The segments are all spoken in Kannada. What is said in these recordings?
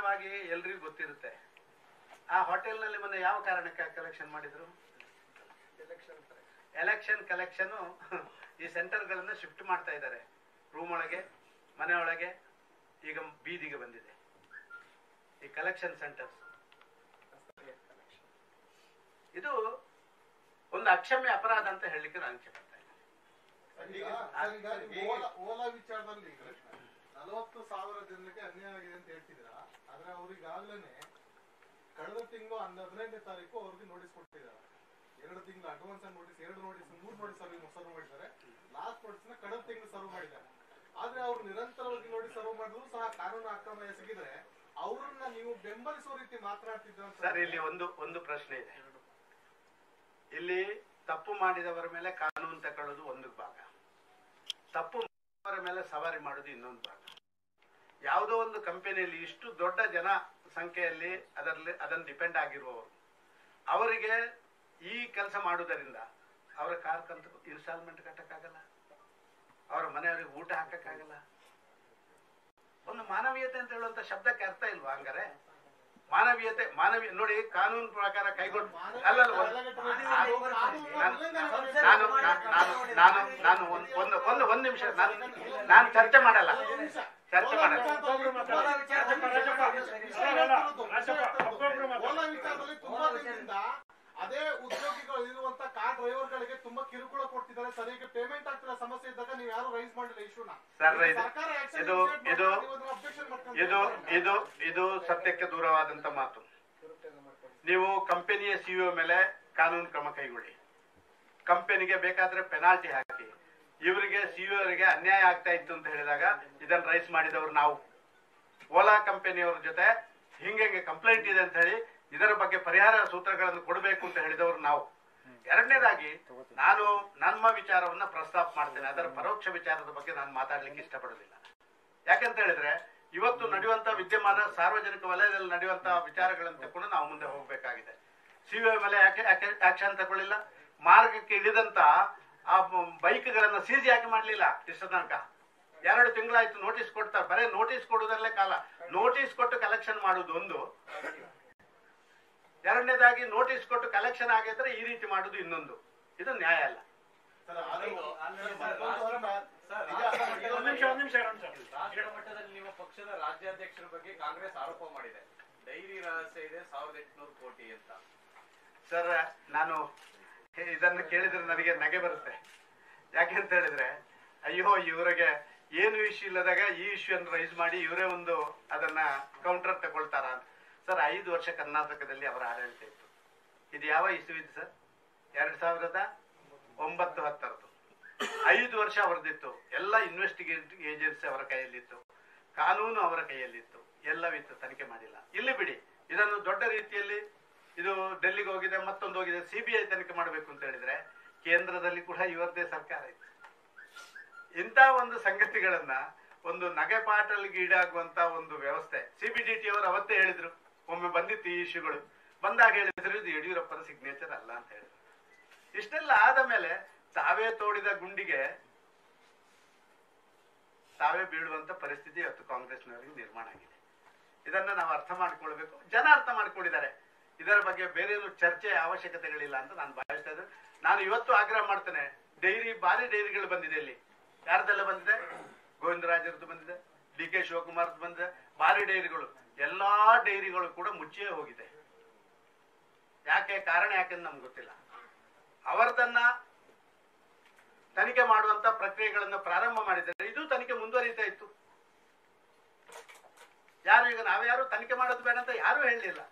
ಸಾಮಾನ್ಯವಾಗಿ ಎಲ್ರಿಗೂ ಗೊತ್ತಿರುತ್ತೆ ಆ ಹೋಟೆಲ್ನಲ್ಲಿ ಮೊನ್ನೆ ಯಾವ ಕಾರಣಕ್ಕೆ ಕಲೆಕ್ಷನ್ ಮಾಡಿದ್ರು ಎಲೆಕ್ಷನ್ ಕಲೆಕ್ಷನ್ ಈ ಸೆಂಟರ್ಗಳನ್ನ ಶಿಫ್ಟ್ ಮಾಡ್ತಾ ಇದ್ದಾರೆ ರೂಮ್ ಒಳಗೆ ಮನೆ ಒಳಗೆ ಈಗ ಬೀದಿಗೆ ಬಂದಿದೆ ಈ ಕಲೆಕ್ಷನ್ ಸೆಂಟರ್ಸ್ ಇದು ಒಂದು ಅಕ್ಷಮ್ಯ ಅಪರಾಧ ಅಂತ ಹೇಳಲಿಕ್ಕೆ ನಾನು ಇಚ್ಛೆ ಪಡ್ತಾ ಇದ್ದೀನಿ ಈಗ ಸರ್, ಈಗ ನೀವು ಓಲಾ ಓಲಾ ವಿಚಾರದಲ್ಲಿ ನಲವತ್ತು ಸಾವಿರ ಜನರಿಗೆ ಅನ್ಯಾಯ ಆಗಿದೆ ಅಂತ ಹೇಳ್ತಿದ್ದೀರಾ ಆದ್ರೆ ಅವ್ರಿಗಾಗ್ಲೇನೆ ಕಳೆದ ತಿಂಗಳು ಹದಿನೈದನೇ ತಾರೀಕು ಅವ್ರಿಗೆ ನೋಟಿಸ್ ಕೊಟ್ಟಿದ್ದಾರೆ ಎರಡು ತಿಂಗಳು ಅಡ್ವಾನ್ಸ್ ನೋಟಿಸ್ ಎರಡು ನೋಟಿಸ್ ಮೂರು ನೋಟಿಸ್ ಸರ್ವ್ ಸರ್ವ್ ಮಾಡಿದ್ದಾರೆ ಲಾಸ್ಟ್ ನೋಟಿಸ್ ನ ಕಳೆದ ತಿಂಗಳು ಸರ್ವ್ ಮಾಡಿದ್ದಾರೆ ಆದ್ರೆ ಅವ್ರು ನಿರಂತರವಾಗಿ ನೋಟಿಸ್ ಸರ್ವ್ ಮಾಡಿದ್ರು ಸಹ ಕಾನೂನು ಅಕ್ರಮ ಎಸಗಿದ್ರೆ ಅವ್ರನ್ನ ನೀವು ಬೆಂಬಲಿಸುವ ರೀತಿ ಮಾತನಾಡ್ತಿದ್ರ ಸರ್ ಇಲ್ಲಿ ಒಂದು ಒಂದು ಪ್ರಶ್ನೆ ಇದೆ ಇಲ್ಲಿ ತಪ್ಪು ಮಾಡಿದವರ ಮೇಲೆ ಕಾನೂನು ತಗೊಳ್ಳೋದು ಒಂದು ಭಾಗ ತಪ್ಪು ಮಾಡಿದವರ ಮೇಲೆ ಸವಾರಿ ಮಾಡೋದು ಇನ್ನೊಂದು ಭಾಗ ಯಾವುದೋ ಒಂದು ಕಂಪನಿಯಲ್ಲಿ ಇಷ್ಟು ದೊಡ್ಡ ಜನ ಸಂಖ್ಯೆಯಲ್ಲಿ ಅದರಲ್ಲಿ ಅದನ್ನು ಡಿಪೆಂಡ್ ಆಗಿರುವವರು ಅವರಿಗೆ ಈ ಕೆಲಸ ಮಾಡುವುದರಿಂದ ಅವರ ಕಾರ್ ಕಂತು ಇನ್ಸ್ಟಾಲ್ಮೆಂಟ್ ಕಟ್ಟಕ್ಕಾಗಲ್ಲ ಅವರ ಮನೆಯವರಿಗೆ ಊಟ ಹಾಕಕ್ಕಾಗಲ್ಲ ಒಂದು ಮಾನವೀಯತೆ ಅಂತ ಹೇಳುವಂತ ಶಬ್ದಕ್ಕೆ ಅರ್ಥ ಇಲ್ವಾ ಹಂಗಾರೆ ಮಾನವೀಯತೆ ಮಾನವೀಯ ನೋಡಿ ಕಾನೂನು ಪ್ರಕಾರ ಕೈಗೊಂಡು ಅಲ್ಲಲ್ಲ ಒಂದು- ನಾನು ನಾನು ನಾನು ನಾನು ನಾನು ಒಂದು ಒಂದು ಒಂದು ಒಂದು ನಿಮಿಷ ನಾನು ನಾನು ಚರ್ಚೆ ಮಾಡಲ್ಲ ಚರ್ಚೆ ಮಾಡಲ್ಲ ಓಲಾ ವಿಚಾರದಲ್ಲಿ ತುಂಬಾ ದಿನದಿಂದ ಅದೇ ಉದ್ಯೋಗಿಗಳು ಇರುವಂತ ಕಾರ್ ಡ್ರೈವರ್ಗಳಿಗೆ ತುಂಬಾ ಕಿರುಕುಳ ಕೊಡ್ತಿದ್ದಾರೆ ಸರಿಯಾಗಿ ಪೇಮೆಂಟ್ ಆಗ್ತಿಲ್ಲ ಸಮಸ್ಯೆ ಇದ್ದಾಗ ನೀವು ಯಾರು ರೈಸ್ ಮಾಡಿಲ್ಲ ಇಶ್ಯೂನ ಸರ್ ಇದು ಸರ್ಕಾರ action ಇದು initiate ಇದು ಮಾಡಿ, ನೀವು ಅದನ್ನ objection ಮಾಡ್ಕೊಂತ ಇದು ಇದ್ದೀರಾ? ಇದು ಇದು ಸತ್ಯಕ್ಕೆ ದೂರವಾದಂತ ಮಾತು ನೀವು ಕಂಪನಿಯ ಸಿಇಒ ಮೇಲೆ ಕಾನೂನು ಕ್ರಮ ಕೈಗೊಳ್ಳಿ ಕಂಪನಿಗೆ ಬೇಕಾದ್ರೆ ಪೆನಾಲ್ಟಿ ಹಾಕಿ ಇವರಿಗೆ ಸಿಇಒರಿಗೆ ಅನ್ಯಾಯ ಆಗ್ತಾ ಇತ್ತು ಅಂತ ಹೇಳಿದಾಗ ಇದನ್ನ ರೈಸ್ ಮಾಡಿದವರು ನಾವು ಓಲಾ ಕಂಪನಿಯವರ ಜೊತೆ ಹಿಂಗೆ ಹಿಂಗೆ ಕಂಪ್ಲೇಂಟ್ ಇದೆ ಅಂತ ಹೇಳಿ ಇದರ ಬಗ್ಗೆ ಪರಿಹಾರ ಸೂತ್ರಗಳನ್ನು ಕೊಡಬೇಕು ಅಂತ ಹೇಳಿದವರು ನಾವು ಎರಡನೇದಾಗಿ ನಾನು ನಮ್ಮ ವಿಚಾರವನ್ನ ಪ್ರಸ್ತಾಪ ಮಾಡ್ತೇನೆ ಅದರ ಪರೋಕ್ಷ ವಿಚಾರದ ಬಗ್ಗೆ ನಾನು ಮಾತಾಡ್ಲಿಕ್ಕೆ ಇಷ್ಟಪಡೋದಿಲ್ಲ ಯಾಕಂತ ಹೇಳಿದ್ರೆ ಇವತ್ತು ನಡೆಯುವಂತ ವಿದ್ಯಮಾನ ಸಾರ್ವಜನಿಕ ವಲಯದಲ್ಲಿ ನಡೆಯುವಂತ ವಿಚಾರಗಳನ್ನು ತಕೊಂಡು ನಾವು ಮುಂದೆ ಹೋಗಬೇಕಾಗಿದೆ ಸಿಬಿಐ ಮೇಲೆ ಯಾಕೆ ಯಾಕೆ ಆಕ್ಷನ್ ತಗೊಳ್ಳಿಲ್ಲ ಮಾರ್ಗಕ್ಕೆ ಇಳಿದಂತ ಆ ಬೈಕ್ಗಳನ್ನ ಸೀಜ್ ಯಾಕೆ ಮಾಡ್ಲಿಲ್ಲ ಇಷ್ಟ ತನಕ ಎರಡು ತಿಂಗಳಾಯ್ತು ನೋಟಿಸ್ ಕೊಡ್ತಾರೆ ಬರೇ ನೋಟಿಸ್ ಕೊಡುವುದರಲ್ಲೇ ಕಾಲ ನೋಟಿಸ್ ಕೊಟ್ಟು ಕಲೆಕ್ಷನ್ ಮಾಡುವುದು ಒಂದು ಎರಡನೇದಾಗಿ ನೋಟಿಸ್ ಕೊಟ್ಟು ಕಲೆಕ್ಷನ್ ಆಗಿದ್ರೆ ಈ ರೀತಿ ಮಾಡುದು ಇನ್ನೊಂದು ಇದು ನ್ಯಾಯ ಅಲ್ಲ ಸರ್, ಅದು- ಸರ್, ಈಗ ರಾಷ್ಟ್ರ ಒಂದ್ ನಿಮಿಷ ಒಂದ್ ನಿಮಿಷ ಒಂದ್ ನಿಮಿಷ ರಾಷ್ಟ್ರ ಮಟ್ಟದಲ್ಲಿ ನಿಮ್ಮ ಪಕ್ಷದ ರಾಜ್ಯಾಧ್ಯಕ್ಷರ ಬಗ್ಗೆ ಕಾಂಗ್ರೆಸ್ ಆರೋಪ ಮಾಡಿದೆ ಡೈರಿ ರಹಸ್ಯ ಇದೆ ಸಾವಿರದ ಎಂಟುನೂರು ಕೋಟಿ ಅಂತ ಸರ್ ನಾನು ಇದನ್ನು ಕೇಳಿದ್ರೆ ನನಗೆ ನಗೆ ಬರುತ್ತೆ ಯಾಕೆ ಅಂತ ಹೇಳಿದ್ರೆ ಅಯ್ಯೋ ಇವರಿಗೆ ಏನು ಇಶ್ಯೂ ಇಲ್ಲದಾಗ ಈ ಇಶ್ಯೂ ಅನ್ನು ರೈಸ್ ಮಾಡಿ ಇವರೇ ಒಂದು ಅದನ್ನ ಕೌಂಟರ್ ತಗೊಳ್ತಾರ ಅಂತ ಸರ್ ಐದು ವರ್ಷ ಕರ್ನಾಟಕದಲ್ಲಿ ಅವರ ಆಡಳಿತ ಇತ್ತು ಇದು ಯಾವ ಇಶ್ಯೂ ಇತ್ತು ಸರ್ ಎರಡ್ ಸಾವಿರದ ಒಂಬತ್ತು ಹತ್ತರದ್ದು ಐದು ವರ್ಷ ಅವರದಿತ್ತು ಎಲ್ಲ ಇನ್ವೆಸ್ಟಿಗೇಟ್ ಏಜೆನ್ಸಿ ಅವರ ಕೈಯಲ್ಲಿತ್ತು ಕಾನೂನು ಅವರ ಕೈಯಲ್ಲಿತ್ತು ಎಲ್ಲವಿತ್ತು ತನಿಖೆ ಮಾಡಿಲ್ಲ ಇಲ್ಲಿ ಬಿಡಿ ಇದನ್ನು ದೊಡ್ಡ ರೀತಿಯಲ್ಲಿ ಇದು ಡೆಲ್ಲಿಗೆ ಹೋಗಿದೆ ಮತ್ತೊಂದು ಹೋಗಿದೆ ಸಿಬಿಐ ತನಿಖೆ ಮಾಡಬೇಕು ಅಂತ ಹೇಳಿದ್ರೆ ಕೇಂದ್ರದಲ್ಲಿ ಕೂಡ ಇವರದೇ ಸರ್ಕಾರ ಇತ್ತು ಇಂಥ ಒಂದು ಸಂಗತಿಗಳನ್ನ ಒಂದು ನಗೆಪಾಟಲಿಗೆ ಈಡಾಗುವಂತ ಒಂದು ವ್ಯವಸ್ಥೆ ಸಿಬಿಡಿಟಿ ಅವರು ಅವತ್ತೇ ಹೇಳಿದ್ರು ಒಮ್ಮೆ ಬಂದಿತ್ತು ಈ ಇಶ್ಯೂಗಳು ಬಂದಾಗ ಹೇಳಿದ್ರು ಇದು ಯಡಿಯೂರಪ್ಪನ ಸಿಗ್ನೇಚರ್ ಅಲ್ಲ ಅಂತ ಹೇಳಿದ್ರು ಇಷ್ಟೆಲ್ಲ ಆದ ಮೇಲೆ ತಾವೇ ತೋಡಿದ ಗುಂಡಿಗೆ ತಾವೇ ಬೀಳುವಂತ ಪರಿಸ್ಥಿತಿ ಇವತ್ತು ಕಾಂಗ್ರೆಸ್ನವರಿಗೆ ನಿರ್ಮಾಣ ಆಗಿದೆ ಇದನ್ನ ನಾವು ಅರ್ಥ ಮಾಡ್ಕೊಳ್ಬೇಕು ಜನ ಅರ್ಥ ಮಾಡ್ಕೊಂಡಿದ್ದಾರೆ ಇದರ ಬಗ್ಗೆ ಬೇರೆ ಏನು ಚರ್ಚೆ ಅವಶ್ಯಕತೆಗಳಿಲ್ಲ ಅಂತ ನಾನು ಭಾವಿಸ್ತಾ ಇದ್ದೇನೆ ನಾನು ಇವತ್ತು ಆಗ್ರಹ ಮಾಡ್ತೇನೆ ಡೈರಿ ಭಾರಿ ಡೈರಿಗಳು ಬಂದಿದೆ ಇಲ್ಲಿ ಯಾರ್ದೆಲ್ಲ ಬಂದಿದೆ ಗೋವಿಂದರಾಜರದ್ದು ಬಂದಿದೆ ಡಿ ಕೆ ಶಿವಕುಮಾರ್ದು ಬಂದಿದೆ ಭಾರಿ ಡೈರಿಗಳು ಎಲ್ಲಾ ಡೈರಿಗಳು ಕೂಡ ಮುಚ್ಚಿಯೇ ಹೋಗಿದೆ ಯಾಕೆ ಕಾರಣ ಯಾಕೆಂದು ನಮ್ಗೆ ಗೊತ್ತಿಲ್ಲ ಅವರದನ್ನ ತನಿಖೆ ಮಾಡುವಂತ ಪ್ರಕ್ರಿಯೆಗಳನ್ನ ಪ್ರಾರಂಭ ಮಾಡಿದ್ದಾರೆ ಇದು ತನಿಖೆ ಮುಂದುವರಿತಾ ಇತ್ತು ಯಾರು ಈಗ ನಾವ್ಯಾರು ತನಿಖೆ ಮಾಡೋದು ಬೇಡ ಅಂತ ಯಾರು ಹೇಳಲಿಲ್ಲ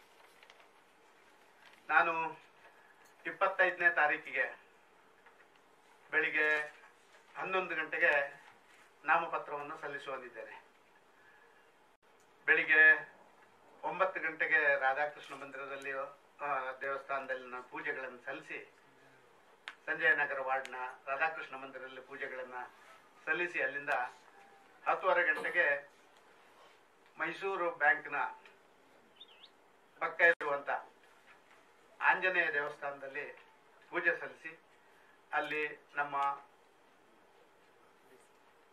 ನಾನು ಇಪ್ಪತ್ತೈದನೇ ತಾರೀಕಿಗೆ ಬೆಳಿಗ್ಗೆ ಹನ್ನೊಂದು ಗಂಟೆಗೆ ನಾಮಪತ್ರವನ್ನು ಸಲ್ಲಿಸುವಂದಿದ್ದೇನೆ ಬೆಳಿಗ್ಗೆ ಒಂಬತ್ತು ಗಂಟೆಗೆ ರಾಧಾಕೃಷ್ಣ ಮಂದಿರದಲ್ಲಿ ಆ, ದೇವಸ್ಥಾನದಲ್ಲಿ ನಾನು ಪೂಜೆಗಳನ್ನು ಸಲ್ಲಿಸಿ ಸಂಜಯ ನಗರ ವಾರ್ಡ್ನ ರಾಧಾಕೃಷ್ಣ ಮಂದಿರದಲ್ಲಿ ಪೂಜೆಗಳನ್ನ ಸಲ್ಲಿಸಿ ಅಲ್ಲಿಂದ ಹತ್ತುವರೆ ಗಂಟೆಗೆ ಮೈಸೂರು ಬ್ಯಾಂಕ್ನ ಪಕ್ಕ ಇರುವಂತ ಆಂಜನೇಯ ದೇವಸ್ಥಾನದಲ್ಲಿ ಪೂಜೆ ಸಲ್ಲಿಸಿ ಅಲ್ಲಿ ನಮ್ಮ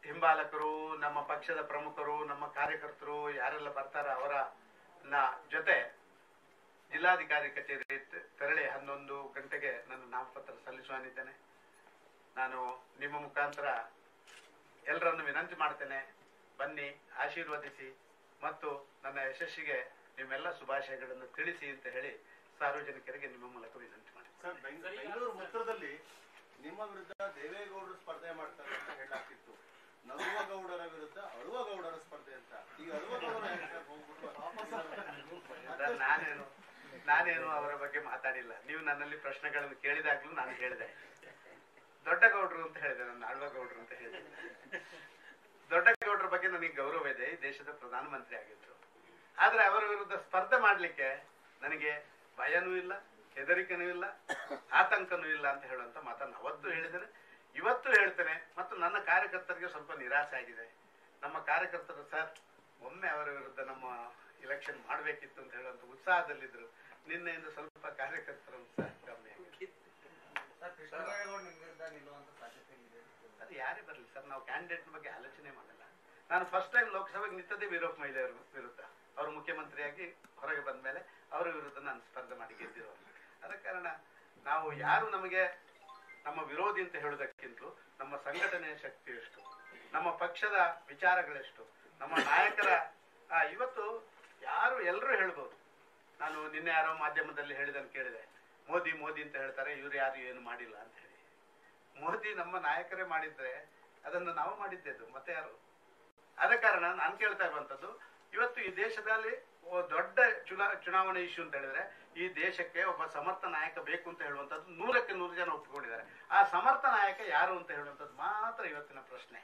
ಹಿಂಬಾಲಕರು ನಮ್ಮ ಪಕ್ಷದ ಪ್ರಮುಖರು ನಮ್ಮ ಕಾರ್ಯಕರ್ತರು ಯಾರೆಲ್ಲ ಬರ್ತಾರ ಅವರ ನ ಜೊತೆ ಜಿಲ್ಲಾಧಿಕಾರಿ ಕಚೇರಿ ತೆ- ತೆರಳಿ ಹನ್ನೊಂದು ಗಂಟೆಗೆ ನನ್ನ ನಾಮಪತ್ರ ಸಲ್ಲಿಸುವನಿದ್ದೇನೆ ನಾನು ನಿಮ್ಮ ಮುಖಾಂತರ ಎಲ್ಲರನ್ನು ವಿನಂತಿ ಮಾಡ್ತೇನೆ ಬನ್ನಿ ಆಶೀರ್ವದಿಸಿ ಮತ್ತು ನನ್ನ ಯಶಸ್ಸಿಗೆ ನಿಮ್ಮೆಲ್ಲ ಶುಭಾಶಯಗಳನ್ನು ತಿಳಿಸಿ ಅಂತ ಹೇಳಿ ಸಾರ್ವಜನಿಕರಿಗೆ ನಿಮ್ಮ ಮೂಲಕ ವಿನಂತಿ ಮಾಡಿ ಸರ್ ಬೆಂಗ್- ಬೆಂಗಳೂರು ಉತ್ತರದಲ್ಲಿ ನಿಮ್ಮ ವಿರುದ್ಧ ದೇವೇಗೌಡರು ಸ್ಪರ್ಧೆ ಮಾಡ್ತಾರೆ ಅಂತ ಹೇಳಾಗ್ತಿತ್ತು ನಗುವಗೌಡರ ವಿರುದ್ಧ ಅಳುವಗೌಡರ ಸ್ಪರ್ಧೆ ಅಂತ ಈಗ ಅಳುವಗೌಡರ ಹೆಂಗ್ ಸರ್ ಹೋಗ್ಬಿಟ್ಟು ಅದನ್ನ ನಾನೇನು ನಾನೇನು ಅವರ ಬಗ್ಗೆ ಮಾತಾಡಿಲ್ಲ ನೀವು ನನ್ನಲ್ಲಿ ಪ್ರಶ್ನೆಗಳನ್ನು ಕೇಳಿದಾಗ್ಲೂ ನಾನು ಹೇಳಿದೆ ದೊಡ್ಡ ಗೌಡ್ರು ಅಂತ ಹೇಳಿದೆ ನನ್ನ ಆಳ್ವ ಗೌಡ್ರು ಅಂತ ಹೇಳಿದೆ ದೊಡ್ಡ ಗೌಡ್ರ ಬಗ್ಗೆ ನನಗೆ ಗೌರವ ಇದೆ ಈ ದೇಶದ ಪ್ರಧಾನಮಂತ್ರಿ ಆಗಿದ್ರು ಆದ್ರೆ ಅವರ ವಿರುದ್ಧ ಸ್ಪರ್ಧೆ ಮಾಡ್ಲಿಕ್ಕೆ ನನಗೆ ಭಯನೂ ಇಲ್ಲ ಹೆದರಿಕೆನೂ ಇಲ್ಲ ಆತಂಕನೂ ಇಲ್ಲ ಅಂತ ಹೇಳುವಂತ ಮಾತನ್ನು ಅವತ್ತು ಹೇಳಿದ್ದೇನೆ ಇವತ್ತು ಹೇಳ್ತೇನೆ ಮತ್ತು ನನ್ನ ಕಾರ್ಯಕರ್ತರಿಗೆ ಸ್ವಲ್ಪ ನಿರಾಸೆ ಆಗಿದೆ ನಮ್ಮ ಕಾರ್ಯಕರ್ತರು ಸರ್ ಒಮ್ಮೆ ಅವರ ವಿರುದ್ಧ ನಮ್ಮ ಇಲೆಕ್ಷನ್ ಮಾಡಬೇಕಿತ್ತು ಅಂತ ಹೇಳುವಂತ ಉತ್ಸಾಹದಲ್ಲಿದ್ರು ನಿನ್ನೆಯಿಂದ ಸ್ವಲ್ಪ ಕಾರ್ಯಕರ್ತರ ಉತ್ಸಾಹ ಕಮ್ಮಿ ಆಗಿದೆ ಸರ್ ಕೃಷ್ಣರಾಜೇಗೌಡ ನಿಮ್ ವಿರುದ್ಧ ನಿಲ್ಲುವಂತ ಸಾಧ್ಯತೆ ಇದೆ ಅದು ಯಾರೇ ಬರಲಿ ಸರ್ ನಾವು ಕ್ಯಾಂಡಿಡೇಟ್ ಬಗ್ಗೆ ಆಲೋಚನೆ ಮಾಡಲ್ಲ ನಾನು ಫಸ್ಟ್ ಟೈಮ್ ಲೋಕಸಭೆಗೆ ನಿಂತದ್ದೇ ವೀರಪ್ಪ ಮೊಯ್ಲಿಯವ್ರ ವಿರುದ್ಧ ಅವರು ಮುಖ್ಯಮಂತ್ರಿಯಾಗಿ ಹೊರಗೆ ಬಂದ ಮೇಲೆ ಅವರ ವಿರುದ್ಧ ನಾನು ಸ್ಪರ್ಧೆ ಮಾಡಿ ಗೆದ್ದಿರೋರು ಆದ ಕಾರಣ ನಾವು ಯಾರು ನಮಗೆ ನಮ್ಮ ವಿರೋಧಿ ಅಂತ ಹೇಳೋದಕ್ಕಿಂತಲೂ ನಮ್ಮ ಸಂಘಟನೆಯ ಶಕ್ತಿ ಎಷ್ಟು ನಮ್ಮ ಪಕ್ಷದ ವಿಚಾರಗಳೆಷ್ಟು ನಮ್ಮ ನಾಯಕರ ಆ, ಇವತ್ತು ಯಾರು ಎಲ್ಲರೂ ಹೇಳ್ಬೋದು ನಾನು ನಿನ್ನೆ ಯಾರೋ ಮಾಧ್ಯಮದಲ್ಲಿ ಹೇಳಿದನ್ನು ಕೇಳಿದೆ ಮೋದಿ ಮೋದಿ ಅಂತ ಹೇಳ್ತಾರೆ ಇವ್ರು ಯಾರು ಏನು ಮಾಡಿಲ್ಲ ಅಂತ ಹೇಳಿ ಮೋದಿ ನಮ್ಮ ನಾಯಕರೇ ಮಾಡಿದ್ರೆ ಅದನ್ನು ನಾವು ಮಾಡಿದ್ದೆದು ಮತ್ತೆ ಯಾರು ಆದ ಕಾರಣ ನಾನು ಕೇಳ್ತಾ ಇರುವಂತದ್ದು ಇವತ್ತು ಈ ದೇಶದಲ್ಲಿ ಒ- ದೊಡ್ಡ ಚುನಾ ಚುನಾವಣೆ ಇಶ್ಯೂ ಅಂತ ಹೇಳಿದ್ರೆ ಈ ದೇಶಕ್ಕೆ ಒಬ್ಬ ಸಮರ್ಥ ನಾಯಕ ಬೇಕು ಅಂತ ಹೇಳುವಂತದ್ದು ನೂರಕ್ಕೆ ನೂರು ಜನ ಒಪ್ಪಿಕೊಂಡಿದ್ದಾರೆ ಆ ಸಮರ್ಥ ನಾಯಕ ಯಾರು ಅಂತ ಹೇಳುವಂತದ್ದು ಮಾತ್ರ ಇವತ್ತಿನ ಪ್ರಶ್ನೆ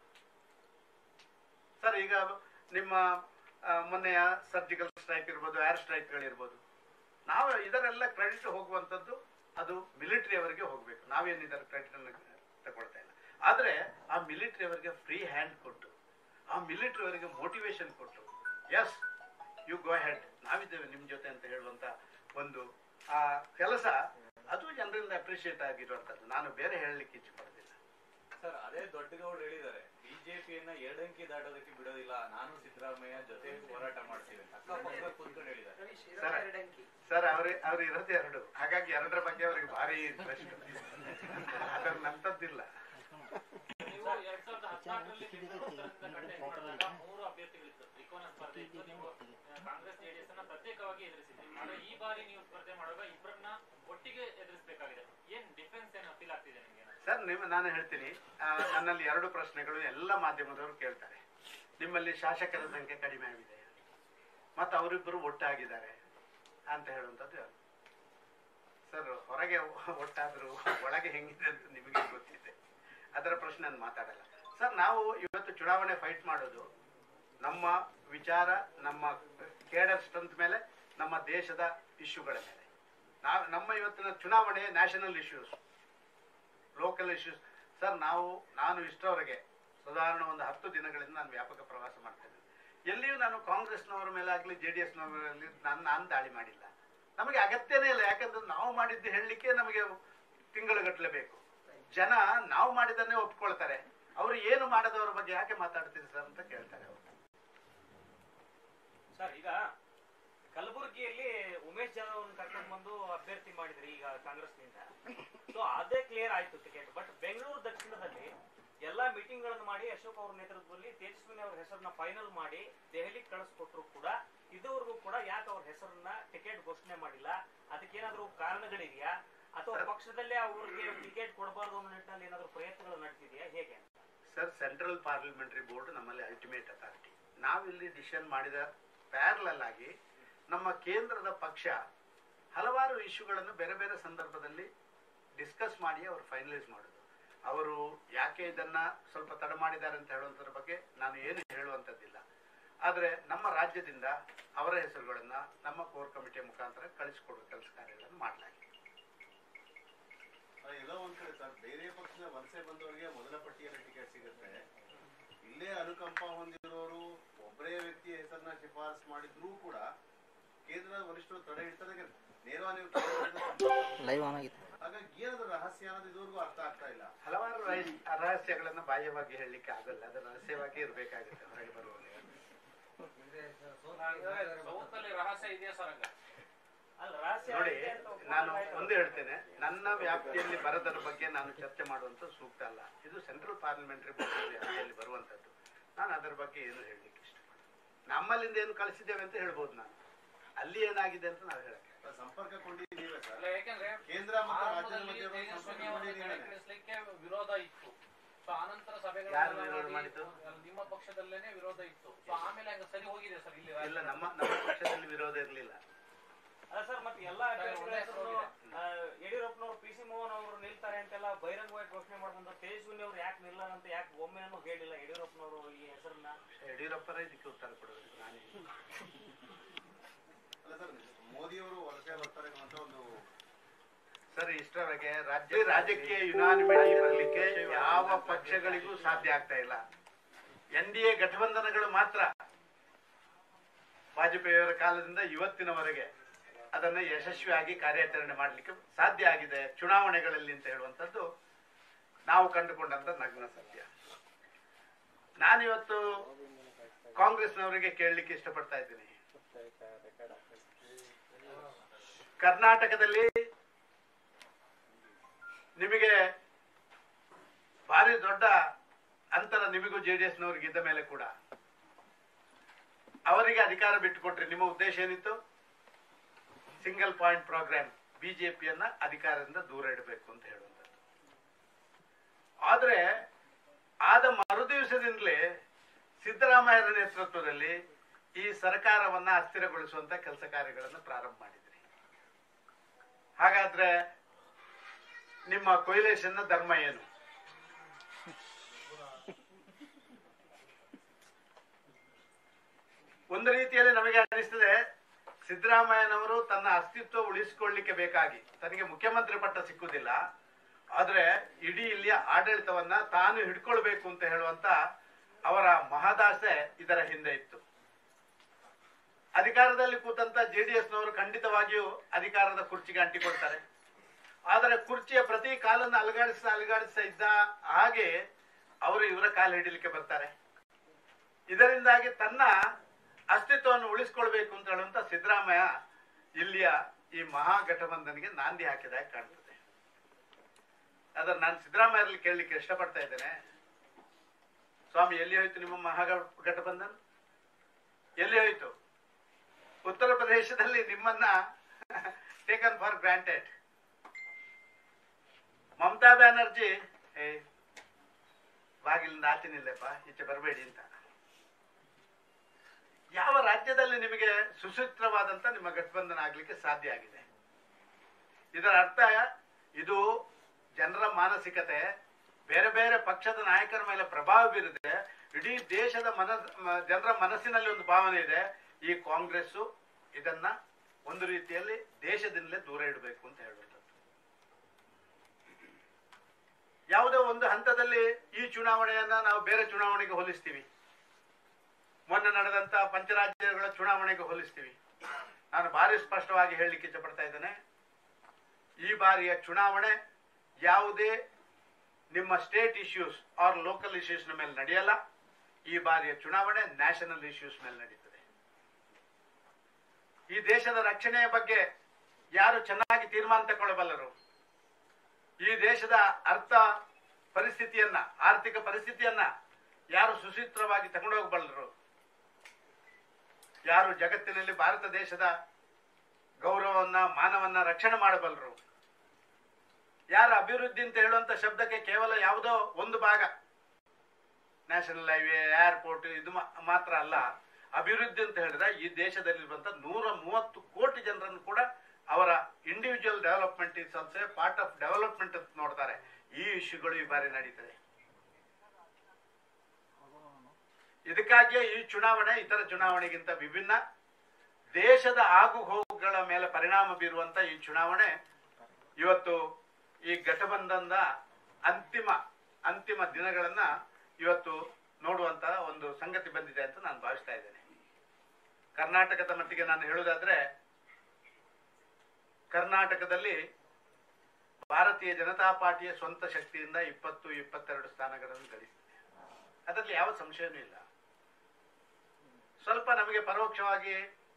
ಸರ್ ಈಗ ನಿಮ್ಮ ಆ, ಮೊನ್ನೆಯ ಸರ್ಜಿಕಲ್ ಸ್ಟ್ರೈಕ್ ಇರ್ಬೋದು ಏರ್ ಸ್ಟ್ರೈಕ್ಗಳಿರ್ಬೋದು ನಾವು ಇದರೆಲ್ಲ ಕ್ರೆಡಿಟ್ ಹೋಗುವಂಥದ್ದು ಅದು ಮಿಲಿಟರಿ ಅವರಿಗೆ ಹೋಗ್ಬೇಕು ನಾವೇನು ಇದರ ಕ್ರೆಡಿಟ್ ಅನ್ನು ತಗೊಳ್ತಾ ಇಲ್ಲ ಆದ್ರೆ ಆ ಮಿಲಿಟರಿ ಅವರಿಗೆ ಫ್ರೀ ಹ್ಯಾಂಡ್ ಕೊಟ್ಟು ಆ ಮಿಲಿಟರಿ ಅವರಿಗೆ ಮೋಟಿವೇಶನ್ ಕೊಟ್ಟು ಎಸ್ ಯು ಗೋ ಹೆಡ್ ನಾವಿದ್ದೇವೆ ನಿಮ್ ಜೊತೆ ಅಂತ ಹೇಳುವಂತ ಒಂದು ಆ ಕೆಲಸ ಅದು ಜನರಿಂದ ಅಪ್ರಿಶಿಯೇಟ್ ಆಗಿರುವಂತದ್ದು ನಾನು ಬೇರೆ ಹೇಳಲಿಕ್ಕೆ ಇಚ್ಛೆ ಪಡೋದಿಲ್ಲ ಸರ್ ಅದೇ ದೊಡ್ಡಗೌಡರು ಹೇಳಿದ್ದಾರೆ ಬಿಜೆಪಿಯನ್ನ ಎರಡಂಕಿ ದಾಟೋದಕ್ಕೆ ಬಿಡೋದಿಲ್ಲ ನಾನು ಸಿದ್ದರಾಮಯ್ಯ ಜೊತೆ ಹೋರಾಟ ಮಾಡ್ತೀವಿ ಅಂತ ಅಕ್ಕಪಕ್ಕ ಕೂತ್ಕೊಂಡು ಹೇಳಿದ್ದಾರೆ ಸರ್ ಸರ್ ಅವ್ರಿ ಅವ್ರು ಇರೋದೇ ಎರಡು ಹಾಗಾಗಿ ಎರಡರ ಬಗ್ಗೆ ಅವ್ರಿಗೆ ಭಾರಿ ಇಂಟ್ರೆಸ್ಟ್ ಅದರ ನಂತದ್ದಿಲ್ಲ ನೀವು ಎರಡ್ ಸಾವಿರದ ಹದಿನಾಲ್ಕರಲ್ಲಿ ಬೆಂಗಳೂರು ಉತ್ತರದಿಂದ ಕಂಟೆಸ್ಟ್ ಮಾಡಿದಾಗ ಮೂರು ಅಭ್ಯರ್ಥಿಗಳಿತ್ತು ತ್ರಿಕೋನ ಸ್ಪರ್ಧೆ ಇತ್ತು ನೀವು ಆ, ಕಾಂಗ್ರೆಸ್ ಜೆಡಿಎಸ್ ಅನ್ನ ಪ್ರತ್ಯೇಕವಾಗಿ ಎದುರಿಸಿದ್ರಿ ಆದ್ರೆ ಈ ಬಾರಿ ನೀವು ಸ್ಪರ್ಧೆ ಮಾಡುವಾಗ ಇಬ್ಬರನ್ನ ಒಟ್ಟಿಗೆ ಎದುರಿಸಬೇಕಾಗಿದೆ ಏನ್ ಡಿಫೆನ್ಸ್ ಏನ್ ಫೀಲ್ ಆಗ್ತಿದೆ ನಿಮ್ಗೆ ಸರ್ ನೀವು ನಾನು ಹೇಳ್ತೀನಿ ಆ, ನನ್ನಲ್ಲಿ ಎರಡು ಪ್ರಶ್ನೆಗಳು ಎಲ್ಲ ಮಾಧ್ಯಮದವರು ಕೇಳ್ತಾರೆ ನಿಮ್ಮಲ್ಲಿ ಶಾಸಕರ ಸಂಖ್ಯೆ ಕಡಿಮೆ ಆಗಿದೆ ಮತ್ತು ಅವರಿಬ್ಬರು ಒಟ್ಟಾಗಿದ್ದಾರೆ ಅಂತ ಹೇಳುವಂಥದ್ದು ಯಾರು? ಸರ್ ಹೊರಗೆ ಒಟ್ಟಾದ್ರು ಒಳಗೆ ಹೆಂಗಿದೆ ಅಂತ ನಿಮಗೆ ಗೊತ್ತಿದೆ ಅದರ ಪ್ರಶ್ನೆ ನಾನು ಮಾತಾಡಲ್ಲ ಸರ್ ನಾವು ಇವತ್ತು ಚುನಾವಣೆ ಫೈಟ್ ಮಾಡೋದು ನಮ್ಮ ವಿಚಾರ ನಮ್ಮ ಕೇಡರ್ ಸ್ಟ್ರೆಂತ್ ಮೇಲೆ ನಮ್ಮ ದೇಶದ ಇಶ್ಯೂಗಳ ಮೇಲೆ ನಾವು ನಮ್ಮ ಇವತ್ತಿನ ಚುನಾವಣೆ national issues local issues sir ನಾವು ನಾನು ಇಷ್ಟರವರೆಗೆ ಸಾಧಾರಣ ಒಂದು ಹತ್ತು ದಿನಗಳಿಂದ ನಾನು ವ್ಯಾಪಕ ಪ್ರವಾಸ ಮಾಡ್ತೇನೆ ಎಲ್ಲಿಯೂ ನಾನು ಕಾಂಗ್ರೆಸ್ನವರ ಮೇಲೆ ಆಗಲಿ ಜೆ ಡಿ ಎಸ್ನವರಲ್ಲಿ ನಾನು ನಾನು ದಾಳಿ ಮಾಡಿಲ್ಲ ನಮಗೆ ಅಗತ್ಯನೇ ಇಲ್ಲ ಯಾಕಂದ್ರೆ ನಾವು ಮಾಡಿದ್ದು ಹೇಳಲಿಕ್ಕೆ ನಮಗೆ ತಿಂಗಳುಗಟ್ಟಲೆ ಬೇಕು ಜನ ನಾವು ಮಾಡಿದ್ದನ್ನೇ ಒಪ್ಕೊಳ್ತಾರೆ ಅವರು ಏನು ಮಾಡದವರ ಬಗ್ಗೆ ಯಾಕೆ ಮಾತಾಡ್ತೀರಿ ಸರ್ ಅಂತ ಕೇಳ್ತಾರೆ ಅವರು ಸರ್ ಈಗ ಕಲಬುರಗಿಯಲ್ಲಿ ಉಮೇಶ್ ಜಾಧವ್ ಅವ್ರನ್ನ ಕರ್ಕೊಂಡು ಬಂದು ಅಭ್ಯರ್ಥಿ ಮಾಡಿದ್ರಿ ಈಗ ಕಾಂಗ್ರೆಸ್ನಿಂದ ಸೊ ಅದೇ ಕ್ಲಿಯರ್ ಆಯ್ತು ಟಿಕೆಟ್ ಬಟ್ ಬೆಂಗಳೂರು ದಕ್ಷಿಣದಲ್ಲಿ ಎಲ್ಲಾ ಮೀಟಿಂಗ್ ಗಳನ್ನು ಮಾಡಿ ಅಶೋಕ್ ಅವ್ರ ನೇತೃತ್ವದಲ್ಲಿ ತೇಜಸ್ವಿನಿ ಅವ್ರ ಹೆಸರನ್ನ ಫೈನಲ್ ಮಾಡಿ ದೆಹಲಿಗೆ ಕಳಿಸ್ಕೊಟ್ರು ಕೂಡ ಇದುವರೆಗೂ ಕೂಡ ಯಾಕೆ ಅವ್ರ ಹೆಸರನ್ನ ಟಿಕೆಟ್ ಘೋಷಣೆ ಮಾಡಿಲ್ಲ ಅದಕ್ಕೇನಾದ್ರೂ ಕಾರಣಗಳಿದೆಯಾ ಅಥವಾ ಪಕ್ಷದಲ್ಲೇ ಅವ್ರಿಗೆ ಟಿಕೆಟ್ ಕೊಡಬಾರ್ದು ಅನ್ನೋ ನಿಟ್ಟಿನಲ್ಲಿ ಏನಾದ್ರೂ ಪ್ರಯತ್ನಗಳು ನಡೆದಿದೆಯಾ ಹೇಗೆ ಸರ್ ಸೆಂಟ್ರಲ್ ಪಾರ್ಲಿಮೆಂಟರಿ ಬೋರ್ಡ್ ನಮ್ಮಲ್ಲಿ ಅಲ್ಟಿಮೇಟ್ ಅಥಾರಿಟಿ ನಾವಿಲ್ಲಿ ಡಿಸಿಷನ್ ಮಾಡಿದ ಪ್ಯಾರಲಲ್ ಆಗಿ ನಮ್ಮ ಕೇಂದ್ರದ ಪಕ್ಷ ಹಲವಾರು ಇಶ್ಯೂಗಳನ್ನು ಬೇರೆ ಬೇರೆ ಸಂದರ್ಭದಲ್ಲಿ ಡಿಸ್ಕಸ್ ಮಾಡಿ ಅವರು ಫೈನಲೈಸ್ ಮಾಡೋದು ಅವರು ಯಾಕೆ ಇದನ್ನ ಸ್ವಲ್ಪ ತಡ ಮಾಡಿದ್ದಾರೆ ಅಂತ ಹೇಳುವಂಥದ್ರ ಬಗ್ಗೆ ನಾನು ಏನು ಹೇಳುವಂಥದ್ದಿಲ್ಲ ಆದರೆ ನಮ್ಮ ರಾಜ್ಯದಿಂದ ಅವರ ಹೆಸರುಗಳನ್ನ ನಮ್ಮ ಕೋರ್ ಕಮಿಟಿಯ ಮುಖಾಂತರ ಕಳಿಸಿಕೊಡುವ ಕೆಲಸ ಕಾರ್ಯಗಳನ್ನು ಮಾಡಲಾಗಿದೆ ಆ, ಎಲ್ಲೋ ಒಂದ್ ಕಡೆ ಸರ್ ಬೇರೆ ಪಕ್ಷದ ವಲಸೆ ಬಂದವರಿಗೆ ಮೊದಲ ಪಟ್ಟಿಯಲ್ಲಿ ಟಿಕೆಟ್ ಸಿಗುತ್ತೆ ಇಲ್ಲೇ ಅನುಕಂಪ ಹೊಂದಿರೋರು ಒಬ್ಬರೇ ವ್ಯಕ್ತಿಯ ಹೆಸರನ್ನ ಶಿಫಾರಸ್ ಮಾಡಿದ್ರೂ ಕೂಡ ಕೇಂದ್ರ ವರಿಷ್ಠರು ತಡೆ ಇಡ್ತಾರೆ ನೇರವಾಗಿ ನೀವು ಕೇಂದ್ರದಿಂದ ಸಂಪರ್ಕ ಲೈವ್ ಆನ್ ಆಗಿದೆ ಹಾಗಾಗಿ ಏನದು ರಹಸ್ಯ ಅನ್ನೋದು ಇದುವರೆಗೂ ಅರ್ಥ ಆಗ್ತಾ ಇಲ್ಲ ಹಲವಾರು ರಹಸ್ಯ ರಹಸ್ಯಗಳನ್ನ ಬಾಹ್ಯವಾಗಿ ಹೇಳಲಿಕ್ಕೆ ಆಗಲ್ಲ ಅದು ರಹಸ್ಯವಾಗಿ ಇರಬೇಕಾಗುತ್ತೆ ಹೊರಗೆ ಬರುವಾಗ ಸೌತ್ ಅಲ್ಲಿ ರಹಸ್ಯ ಇದೆಯಾ ಸರ್ ಹಂಗ ಅಲ್ಲ ರಹಸ್ಯ ನೋಡಿ ಇದೆ ಅಂತ ಒಪ್ಕೊಂಡು ನಾನು ಆಯ್ತು. ಒಂದು ಹೇಳ್ತೇನೆ ನನ್ನ ವ್ಯಾಪ್ತಿಯಲ್ಲಿ ಬರದರ ಬಗ್ಗೆ ನಾನು ಚರ್ಚೆ ಮಾಡುವಂತ ಸೂಕ್ತ ಅಲ್ಲ ಇದು ಸೆಂಟ್ರಲ್ ಪಾರ್ಲಿಮೆಂಟರಿ ಬೋರ್ಡ್ ವ್ಯಾಪ್ತಿಯಲ್ಲಿ ಬರುವಂತದ್ದು ನಾನು ಅದರ ಬಗ್ಗೆ ಏನು ಹೇಳಲಿಕ್ಕೆ ಇಷ್ಟಪಡ್ತೀನಿ ನಮ್ಮಲ್ಲಿಂದ ಏನು ಕಳಿಸಿದ್ದೇವೆ ಅಂತ ಹೇಳ್ಬೋದು ನಾನು ಅಲ್ಲಿ ಏನಾಗಿದೆ ಅಂತ ನಾವು ಹೇಳಕ್ಕೆ ಸಂಪರ್ಕ ಕೊಂಡಿದ್ದೀವಿ ನೀವೇ ಸರ್ ಅಲ್ಲ ಯಾಕಂದ್ರೆ ಕೇಂದ್ರ ಮತ್ತು ರಾಜ್ಯದ ಆರಂಭದಲ್ಲಿ ಮಧ್ಯೆ ಇರುವ ಸಂಪರ್ಕ ತೇಜಸ್ವಿನಿ ಅವರನ್ನು ಕೊಂಡಿದ್ದೀವಿ ಕಡೆಗಣಿಸ್ಲಿಕ್ಕೆ ವಿರೋಧ ಇತ್ತು ಸೊ ಆನಂತರ ಯಾರು ಸಭೆಗಳೆಲ್ಲ ವಿರೋಧ ಮಾಡಿ ಮಾಡಿದ್ದು? ನಿಮ್ಮ ಪಕ್ಷದಲ್ಲೇನೆ ವಿರೋಧ ಇತ್ತು ಸೊ ಆಮೇಲೆ ಹಂಗ ಸರಿ ಹೋಗಿದೆ ಸರ್ ಇಲ್ಲಿ ಇಲ್ಲ ನಮ್ಮ ನಮ್ಮ ಪಕ್ಷದಲ್ಲಿ ವಿರೋಧ ಇರಲಿಲ್ಲ ಅಲ್ಲ ಸರ್ ಮತ್ತೆ ಎಲ್ಲಾ ಅಭ್ಯರ್ಥಿಗಳ ಹೆಸರನ್ನು ಆ, ಯಡಿಯೂರಪ್ಪನವರು ಪಿ ಸಿ ಮೋಹನ್ ಅವರು ನಿಲ್ತಾರೆ ಅಂತೆಲ್ಲ ಬಹಿರಂಗವಾಗಿ ಘೋಷಣೆ ಮಾಡಿದಂತ ತೇಜಸ್ವಿನಿ ಅವರು ಯಾಕೆ ನಿಲ್ಲ ಅಂತ ಯಾಕೆ ಒಮ್ಮೆನೂ ಹೇಳಿಲ್ಲ ಯಡಿಯೂರಪ್ಪನವರು ಈ ಹೆಸರನ್ನ ಯಡಿಯೂರಪ್ಪರ ಇದಕ್ಕೆ ಉತ್ತರ ಕೊಡಬೇಕು ನಾನೇ ಅಲ್ಲ ಸರ್ ಮೋದಿಯವರು ವಲಸೆ ಬರ್ತಾರೆ ಅಂತ ಒಂದು ಸರ್ ಇಷ್ಟರವರೆಗೆ ರಾಜ್ಯ ರಾಜ್ಯಕ್ಕೆ ಯುನಾನಿಮಿಟಿ ಬರಲಿಕ್ಕೆ ಯಾವ ಪಕ್ಷಗಳಿಗೂ ಸಾಧ್ಯ ಆಗ್ತಾ ಇಲ್ಲ ಎನ್ ಡಿ ಎ ಘಟಬಂಧನಗಳು ಮಾತ್ರ ವಾಜಪೇಯಿಯವರ ಕಾಲದಿಂದ ಇವತ್ತಿನವರೆಗೆ ಅದನ್ನ ಯಶಸ್ವಿಯಾಗಿ ಕಾರ್ಯಾಚರಣೆ ಮಾಡಲಿಕ್ಕೆ ಸಾಧ್ಯ ಆಗಿದೆ ಚುನಾವಣೆಗಳಲ್ಲಿ ಅಂತ ಹೇಳುವಂಥದ್ದು ನಾವು ಕಂಡುಕೊಂಡಂತ ನಗ್ನ ಸತ್ಯ ನಾನಿವತ್ತು ಕಾಂಗ್ರೆಸ್ನವರಿಗೆ ಕೇಳಲಿಕ್ಕೆ ಇಷ್ಟಪಡ್ತಾ ಇದ್ದೀನಿ ಕರ್ನಾಟಕದಲ್ಲಿ ನಿಮಗೆ ಭಾರಿ ದೊಡ್ಡ ಅಂತರ ನಿಮಗೂ ಜೆ ಡಿ ಎಸ್ನವ್ರಿಗೆ ಇದ್ದ ಮೇಲೆ ಕೂಡ ಅವರಿಗೆ ಅಧಿಕಾರ ಬಿಟ್ಟುಕೊಟ್ರಿ ನಿಮ್ಮ ಉದ್ದೇಶ ಏನಿತ್ತು ಸಿಂಗಲ್ ಪಾಯಿಂಟ್ ಪ್ರೋಗ್ರಾಮ್ ಬಿಜೆಪಿಯನ್ನ ಅಧಿಕಾರದಿಂದ ದೂರ ಇಡಬೇಕು ಅಂತ ಹೇಳುವಂಥದ್ದು ಆದ್ರೆ ಆದ ಮರುದಿವಸದಿಂದಲೇ ಸಿದ್ದರಾಮಯ್ಯರ ನೇತೃತ್ವದಲ್ಲಿ ಈ ಸರ್ಕಾರವನ್ನ ಅಸ್ಥಿರಗೊಳಿಸುವಂತ ಕೆಲಸ ಕಾರ್ಯಗಳನ್ನು ಪ್ರಾರಂಭ ಮಾಡಿದ್ರಿ ಹಾಗಾದ್ರೆ ನಿಮ್ಮ ಕೊಯ್ಲೇಶನ್ನ ಧರ್ಮ ಏನು ಒಂದು ರೀತಿಯಲ್ಲಿ ನಮಗೆ ಅನಿಸ್ತದೆ ಸಿದ್ದರಾಮಯ್ಯನವರು ತನ್ನ ಅಸ್ತಿತ್ವ ಉಳಿಸಿಕೊಳ್ಳಿಕ್ಕೆ ಬೇಕಾಗಿ ತನಗೆ ಮುಖ್ಯಮಂತ್ರಿ ಪಟ್ಟ ಸಿಕ್ಕುದಿಲ್ಲ ಆದ್ರೆ ಇಡೀ ಇಲ್ಲಿಯ ಆಡಳಿತವನ್ನ ತಾನು ಹಿಡ್ಕೊಳ್ಬೇಕು ಅಂತ ಹೇಳುವಂತ ಅವರ ಮಹದಾಸೆ ಇದರ ಹಿಂದೆ ಇತ್ತು ಅಧಿಕಾರದಲ್ಲಿ ಕೂತಂತ ಜೆಡಿಎಸ್ನವರು ಖಂಡಿತವಾಗಿಯೂ ಅಧಿಕಾರದ ಕುರ್ಚಿಗೆ ಅಂಟಿಕೊಳ್ತಾರೆ ಆದರೆ ಕುರ್ಚಿಯ ಪ್ರತಿ ಕಾಲನ್ನು ಅಲುಗಾಡಿಸ್ತಾ ಅಲುಗಾಡಿಸ್ತಾ ಇದ್ದ ಹಾಗೆ ಅವರು ಇವರ ಕಾಲು ಹಿಡಿಲಿಕ್ಕೆ ಬರ್ತಾರೆ ಇದರಿಂದಾಗಿ ತನ್ನ ಅಸ್ತಿತ್ವವನ್ನು ಉಳಿಸ್ಕೊಳ್ಬೇಕು ಅಂತ ಹೇಳುವಂತ ಸಿದ್ದರಾಮಯ್ಯ ಇಲ್ಲಿಯ ಈ ಮಹಾಗಠಬಂಧನ್ಗೆ ನಾಂದಿ ಹಾಕಿದಾಗ ಕಾಣ್ತದೆ ಆದ್ರೆ ನಾನು ಸಿದ್ದರಾಮಯ್ಯರಲ್ಲಿ ಕೇಳಲಿಕ್ಕೆ ಇಷ್ಟಪಡ್ತಾ ಇದ್ದೇನೆ ಸ್ವಾಮಿ ಎಲ್ಲಿ ಹೋಯ್ತು ನಿಮ್ಮ ಮಹಾಗಠಬಂಧನ್ ಎಲ್ಲಿ ಹೋಯ್ತು ಉತ್ತರ ಪ್ರದೇಶದಲ್ಲಿ ನಿಮ್ಮನ್ನ taken for granted Mamata Banerjee ಏ ಬಾಗಿಲಿಂದ ಆಚೆ ನಿಲ್ಲಪ್ಪ ಈಚೆ ಬರಬೇಡಿ ಅಂತ ಯಾವ ರಾಜ್ಯದಲ್ಲಿ ನಿಮಗೆ ಸುಸೂತ್ರವಾದಂತ ನಿಮ್ಮ ಗಠಬಂಧನ ಆಗ್ಲಿಕ್ಕೆ ಸಾಧ್ಯ ಆಗಿದೆ ಇದರ ಅರ್ಥ ಇದು ಜನರ ಮಾನಸಿಕತೆ ಬೇರೆ ಬೇರೆ ಪಕ್ಷದ ನಾಯಕರ ಮೇಲೆ ಪ್ರಭಾವ ಬೀರಿದೆ ಇಡೀ ದೇಶದ ಮನಸ್ ಮ- ಜನರ ಮನಸ್ಸಿನಲ್ಲಿ ಒಂದು ಭಾವನೆ ಇದೆ ಈ ಕಾಂಗ್ರೆಸ್ಸು ಇದನ್ನ ಒಂದು ರೀತಿಯಲ್ಲಿ ದೇಶದಿಂದಲೇ ದೂರ ಇಡಬೇಕು ಅಂತ ಹೇಳುವಂಥದ್ದು ಯಾವುದೋ ಒಂದು ಹಂತದಲ್ಲಿ ಈ ಚುನಾವಣೆಯನ್ನ ನಾವು ಬೇರೆ ಚುನಾವಣೆಗೆ ಹೋಲಿಸ್ತೀವಿ ಮೊನ್ನೆ ನಡೆದಂತ ಪಂಚರಾಜ್ಯಗಳ ಚುನಾವಣೆಗೆ ಹೋಲಿಸ್ತೀವಿ ನಾನು ಭಾರಿ ಸ್ಪಷ್ಟವಾಗಿ ಹೇಳಲಿಕ್ಕೆ ಇಷ್ಟಪಡ್ತಾ ಇದ್ದೇನೆ ಈ ಬಾರಿಯ ಚುನಾವಣೆ ಯಾವುದೇ ನಿಮ್ಮ state issues or local issues ಮೇಲೆ ನಡೆಯಲ್ಲ ಈ ಬಾರಿಯ ಚುನಾವಣೆ ನ್ಯಾಷನಲ್ ಇಶ್ಯೂಸ್ ಮೇಲೆ ನಡೀತದೆ ಈ ದೇಶದ ರಕ್ಷಣೆಯ ಬಗ್ಗೆ ಯಾರು ಚೆನ್ನಾಗಿ ತೀರ್ಮಾನ ತಗೊಳ್ಳಬಲ್ಲರು ಈ ದೇಶದ ಅರ್ಥ ಪರಿಸ್ಥಿತಿಯನ್ನ ಆರ್ಥಿಕ ಪರಿಸ್ಥಿತಿಯನ್ನ ಯಾರು ಸುಸೂತ್ರವಾಗಿ ತಗೊಂಡೋಗಬಲ್ಲರು ಯಾರು ಜಗತ್ತಿನಲ್ಲಿ ಭಾರತ ದೇಶದ ಗೌರವವನ್ನ ಮಾನವನ್ನ ರಕ್ಷಣೆ ಮಾಡಬಲ್ಲರು ಯಾರು ಅಭಿವೃದ್ಧಿ ಅಂತ ಹೇಳುವಂತ ಶಬ್ದಕ್ಕೆ ಕೇವಲ ಯಾವುದೋ ಒಂದು ಭಾಗ ನ್ಯಾಷನಲ್ ಹೈವೇ ಏರ್ಪೋರ್ಟ್ ಇದು ಮಾ- ಮಾತ್ರ ಅಲ್ಲ ಅಭಿವೃದ್ಧಿ ಅಂತ ಹೇಳಿದ್ರೆ ಈ ದೇಶದಲ್ಲಿರುವಂತ ನೂರ ಮೂವತ್ತು ಕೋಟಿ ಜನರನ್ನು ಕೂಡ ಅವರ individual development is also part of development ಅಂತ ನೋಡ್ತಾರೆ ಈ ಇಶ್ಯೂಗಳು ಈ ಬಾರಿ ನಡೀತದೆ ಇದಕ್ಕಾಗಿಯೇ ಈ ಚುನಾವಣೆ ಇತರ ಚುನಾವಣೆಗಿಂತ ವಿಭಿನ್ನ ದೇಶದ ಆಗು ಹೋಗುಗಳ ಮೇಲೆ ಪರಿಣಾಮ ಬೀರುವಂತ ಈ ಚುನಾವಣೆ ಇವತ್ತು ಈ ಘಟಬಂಧನದ ಅಂತಿಮ ಅಂತಿಮ ದಿನಗಳನ್ನ ಇವತ್ತು ನೋಡುವಂತ ಒಂದು ಸಂಗತಿ ಬಂದಿದೆ ಅಂತ ನಾನು ಭಾವಿಸ್ತಾ ಇದ್ದೇನೆ ಕರ್ನಾಟಕದ ಮಟ್ಟಿಗೆ ನಾನು ಹೇಳುವುದಾದ್ರೆ ಕರ್ನಾಟಕದಲ್ಲಿ ಭಾರತೀಯ ಜನತಾ ಪಾರ್ಟಿಯ ಸ್ವಂತ ಶಕ್ತಿಯಿಂದ ಇಪ್ಪತ್ತು ಇಪ್ಪತ್ತೆರಡು ಸ್ಥಾನಗಳನ್ನು ಗಳಿಸಿದೆ ಅದರಲ್ಲಿ ಯಾವ ಸಂಶಯವೂ ಇಲ್ಲ ಸ್ವಲ್ಪ ನಮಗೆ ಪರೋಕ್ಷವಾಗಿ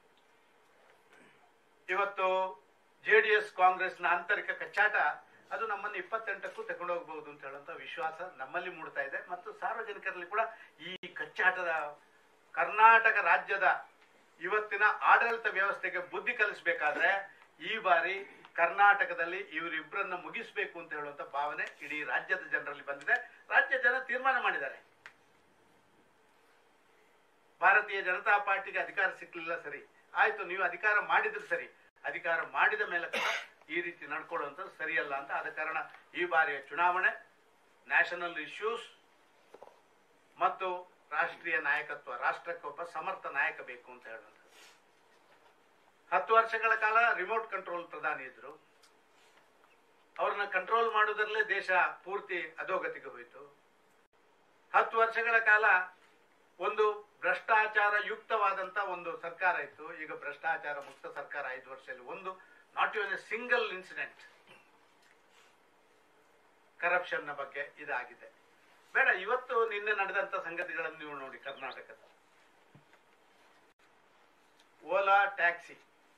ಇವತ್ತು ಜೆ ಡಿ ಎಸ್ ಕಾಂಗ್ರೆಸ್ನ ಆಂತರಿಕ ಕಚ್ಚಾಟ ಅದು ನಮ್ಮನ್ನು ಇಪ್ಪತ್ತೆಂಟಕ್ಕೂ ತಗೊಂಡೋಗಬಹುದು ಅಂತ ಹೇಳುವಂತ ವಿಶ್ವಾಸ ನಮ್ಮಲ್ಲಿ ಮೂಡ್ತಾ ಇದೆ ಮತ್ತು ಸಾರ್ವಜನಿಕರಲ್ಲಿ ಕೂಡ ಈ ಕಚ್ಚಾಟದ ಕರ್ನಾಟಕ ರಾಜ್ಯದ ಇವತ್ತಿನ ಆಡಳಿತ ವ್ಯವಸ್ಥೆಗೆ ಬುದ್ಧಿ ಕಲಿಸಬೇಕಾದ್ರೆ ಈ ಬಾರಿ ಕರ್ನಾಟಕದಲ್ಲಿ ಇವರಿಬ್ಬರನ್ನ ಮುಗಿಸ್ಬೇಕು ಅಂತ ಹೇಳುವಂತ ಭಾವನೆ ಇಡೀ ರಾಜ್ಯದ ಜನರಲ್ಲಿ ಬಂದಿದೆ ರಾಜ್ಯ ಜನ ತೀರ್ಮಾನ ಮಾಡಿದ್ದಾರೆ ಭಾರತೀಯ ಜನತಾ ಪಾರ್ಟಿಗೆ ಅಧಿಕಾರ ಸಿಕ್ಕಲಿಲ್ಲ ಸರಿ ಆಯ್ತು ನೀವು ಅಧಿಕಾರ ಮಾಡಿದ್ರೆ ಸರಿ ಅಧಿಕಾರ ಮಾಡಿದ ಮೇಲೆ ಕೂಡ ಈ ರೀತಿ ನಡ್ಕೊಳ್ಳುವಂಥದ್ದು ಸರಿಯಲ್ಲ ಅಂತ ಆದ ಕಾರಣ ಈ ಬಾರಿಯ ಚುನಾವಣೆ ನ್ಯಾಷನಲ್ ಇಶ್ಯೂಸ್ ಮತ್ತು ರಾಷ್ಟ್ರೀಯ ನಾಯಕತ್ವ ರಾಷ್ಟ್ರಕ್ಕೆ ಒಬ್ಬ ಸಮರ್ಥ ನಾಯಕ ಬೇಕು ಅಂತ ಹೇಳುವಂಥದ್ದು ಹತ್ತು ವರ್ಷಗಳ ಕಾಲ ರಿಮೋಟ್ ಕಂಟ್ರೋಲ್ ಪ್ರಧಾನಿ ಇದ್ರು ಅವ್ರನ್ನ ಕಂಟ್ರೋಲ್ ಮಾಡುವುದರಲ್ಲೇ ದೇಶ ಪೂರ್ತಿ ಅಧೋಗತಿಗೆ ಹೋಯಿತು ಹತ್ತು ವರ್ಷಗಳ ಕಾಲ ಒಂದು ಭ್ರಷ್ಟಾಚಾರ ಯುಕ್ತವಾದಂತ ಒಂದು ಸರ್ಕಾರ ಇತ್ತು ಈಗ ಭ್ರಷ್ಟಾಚಾರ ಮುಕ್ತ ಸರ್ಕಾರ ಐದು ವರ್ಷದಲ್ಲಿ ಒಂದು not even a single incident corruption ನ ಬಗ್ಗೆ ಇದಾಗಿದೆ ಬೇಡ ಇವತ್ತು ನಿನ್ನೆ ನಡೆದಂತ ಸಂಗತಿಗಳನ್ನು ನೀವು ನೋಡಿ ಕರ್ನಾಟಕದ ಓಲಾ ಟ್ಯಾಕ್ಸಿ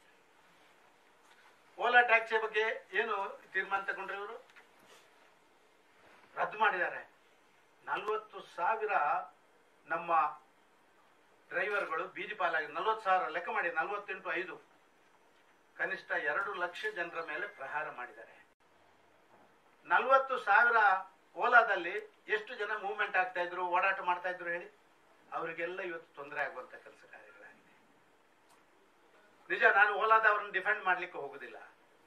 ಓಲಾ ಟ್ಯಾಕ್ಸಿ ಬಗ್ಗೆ ಏನು ತೀರ್ಮಾನ ತಗೊಂಡ್ರು ಇವರು ರದ್ದು ಮಾಡಿದ್ದಾರೆ ನಲ್ವತ್ತು ಸಾವಿರ ನಮ್ಮ ಡ್ರೈವರ್ಗಳು ಬೀದಿ ಪಾಲಾಗಿ ನಲ್ವತ್ತು ಸಾವಿರ ಲೆಕ್ಕ ಮಾಡಿ ನಲ್ವತ್ತೆಂಟು ಐದು ಕನಿಷ್ಠ ಎರಡು ಲಕ್ಷ ಜನರ ಮೇಲೆ ಪ್ರಹಾರ ಮಾಡಿದ್ದಾರೆ ನಲ್ವತ್ತು ಸಾವಿರ ಓಲಾದಲ್ಲಿ ಎಷ್ಟು ಜನ ಮೂವ್ಮೆಂಟ್ ಆಗ್ತಾ ಇದ್ರು ಓಡಾಟ ಮಾಡ್ತಾ ಇದ್ರು ಹೇಳಿ ಅವರಿಗೆಲ್ಲ ಇವತ್ತು ತೊಂದರೆ ಆಗುವಂತ ಕೆಲಸ ಕಾರ್ಯಗಳಾಗಿದೆ ನಿಜ ನಾನು ಓಲಾದವ್ರನ್ನ ಡಿಫೆಂಡ್ ಮಾಡ್ಲಿಕ್ಕೆ ಹೋಗುದಿಲ್ಲ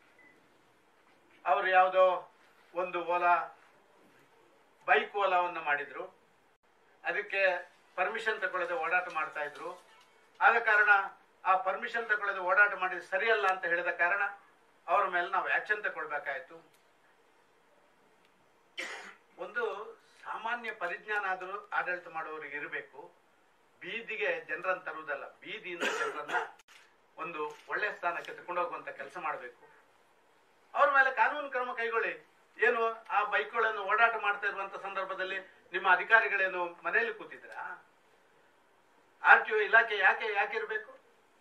ಅವರು ಯಾವುದೋ ಒಂದು ಓಲಾ ಬೈಕ್ ಓಲಾವನ್ನು ಮಾಡಿದ್ರು ಅದಕ್ಕೆ ಪರ್ಮಿಷನ್ ತಗೊಳ್ಳದೆ ಓಡಾಟ ಮಾಡ್ತಾ ಇದ್ರು ಆದ ಕಾರಣ ಆ ಪರ್ಮಿಷನ್ ತಗೊಳ್ಳದೆ ಓಡಾಟ ಮಾಡಿದ ಸರಿಯಲ್ಲ ಅಂತ ಹೇಳಿದ ಕಾರಣ ಅವರ ಮೇಲೆ ನಾವು ಆಕ್ಷನ್ ತಗೊಳ್ಬೇಕಾಯ್ತು ಒಂದು ಸಾಮಾನ್ಯ ಪರಿಜ್ಞಾನ ಆದರೂ ಆಡಳಿತ ಮಾಡುವವರಿಗೆ ಇರಬೇಕು ಬೀದಿಗೆ ಜನರನ್ನು ತರುವುದಲ್ಲ ಬೀದಿಯಿಂದ ಜನರನ್ನ ಒಂದು ಒಳ್ಳೆ ಸ್ಥಾನಕ್ಕೆ ತಗೊಂಡು ಹೋಗುವಂತ ಕೆಲಸ ಮಾಡಬೇಕು ಅವ್ರ ಮೇಲೆ ಕಾನೂನು ಕ್ರಮ ಕೈಗೊಳ್ಳಿ ಏನು ಆ ಬೈಕ್ಗಳನ್ನು ಓಡಾಟ ಮಾಡ್ತಾ ಇರುವಂತ ಸಂದರ್ಭದಲ್ಲಿ ನಿಮ್ಮ ಅಧಿಕಾರಿಗಳೇನು ಮನೆಯಲ್ಲಿ ಕೂತಿದ್ರಾ ಆರ್ ಟಿ ಒ ಇಲಾಖೆ ಯಾಕೆ ಯಾಕೆ ಇರಬೇಕು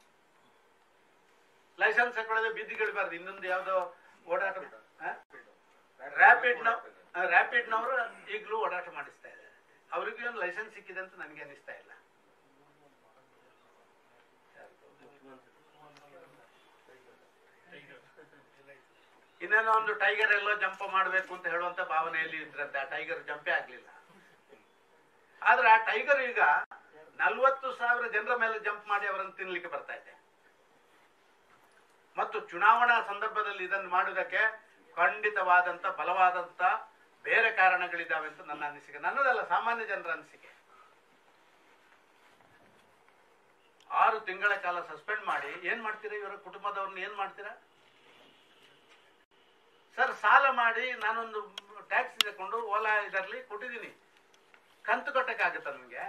ಲೈಸೆನ್ಸ್ ಹಾಕೊಳ್ಳದೆ ಬೀದಿಗಿಡಬಾರ್ದು ಇನ್ನೊಂದು ಯಾವ್ದೋ ಓಡಾಟ ರ್ಯಾಪಿಡ್ ರ್ಯಾಪಿಡ್ನವರು ಈಗಲೂ ಓಡಾಟ ಮಾಡಿಸ್ತಾ ಇದ್ದಾರೆ ಅವರಿಗೂ ಏನು ಲೈಸೆನ್ಸ್ ಸಿಕ್ಕಿದೆ ಅಂತ ನನಗೆ ಅನಿಸ್ತಾ ಇಲ್ಲ ಇನ್ನೇನೋ ಒಂದು ಟೈಗರ್ ಎಲ್ಲೋ ಜಂಪ್ ಮಾಡಬೇಕು ಅಂತ ಹೇಳುವಂತ ಭಾವನೆಯಲ್ಲಿ ಇದ್ರಂತೆ ಆ ಟೈಗರ್ ಜಂಪೇ ಆಗ್ಲಿಲ್ಲ ಆದ್ರೆ ಆ ಟೈಗರ್ ಈಗ ನಲ್ವತ್ತು ಸಾವಿರ ಜನರ ಮೇಲೆ ಜಂಪ್ ಮಾಡಿ ಅವರನ್ನು ತಿನ್ಲಿಕ್ಕೆ ಬರ್ತಾ ಇದೆ ಮತ್ತು ಚುನಾವಣಾ ಸಂದರ್ಭದಲ್ಲಿ ಇದನ್ನು ಮಾಡುವುದಕ್ಕೆ ಖಂಡಿತವಾದಂತ ಬಲವಾದಂತ ಬೇರೆ ಕಾರಣಗಳಿದ್ದಾವೆ ಅಂತ ನನ್ನ ಅನಿಸಿಕೆ ನನ್ನದಲ್ಲ ಸಾಮಾನ್ಯ ಜನರ ಅನಿಸಿಕೆ ಆರು ತಿಂಗಳ ಕಾಲ ಸಸ್ಪೆಂಡ್ ಮಾಡಿ ಏನ್ ಮಾಡ್ತೀರಾ ಇವರ ಕುಟುಂಬದವ್ರನ್ನ ಏನ್ ಮಾಡ್ತೀರಾ ಸರ್ ಸಾಲ ಮಾಡಿ ನಾನೊಂದು ಟ್ಯಾಕ್ಸಿ ತಗೊಂಡು ಓಲಾ ಇದರಲ್ಲಿ ಕೊಟ್ಟಿದ್ದೀನಿ ಕಂತು ಕಟ್ಟಕ್ಕಾಗತ್ತ ನನಗೆ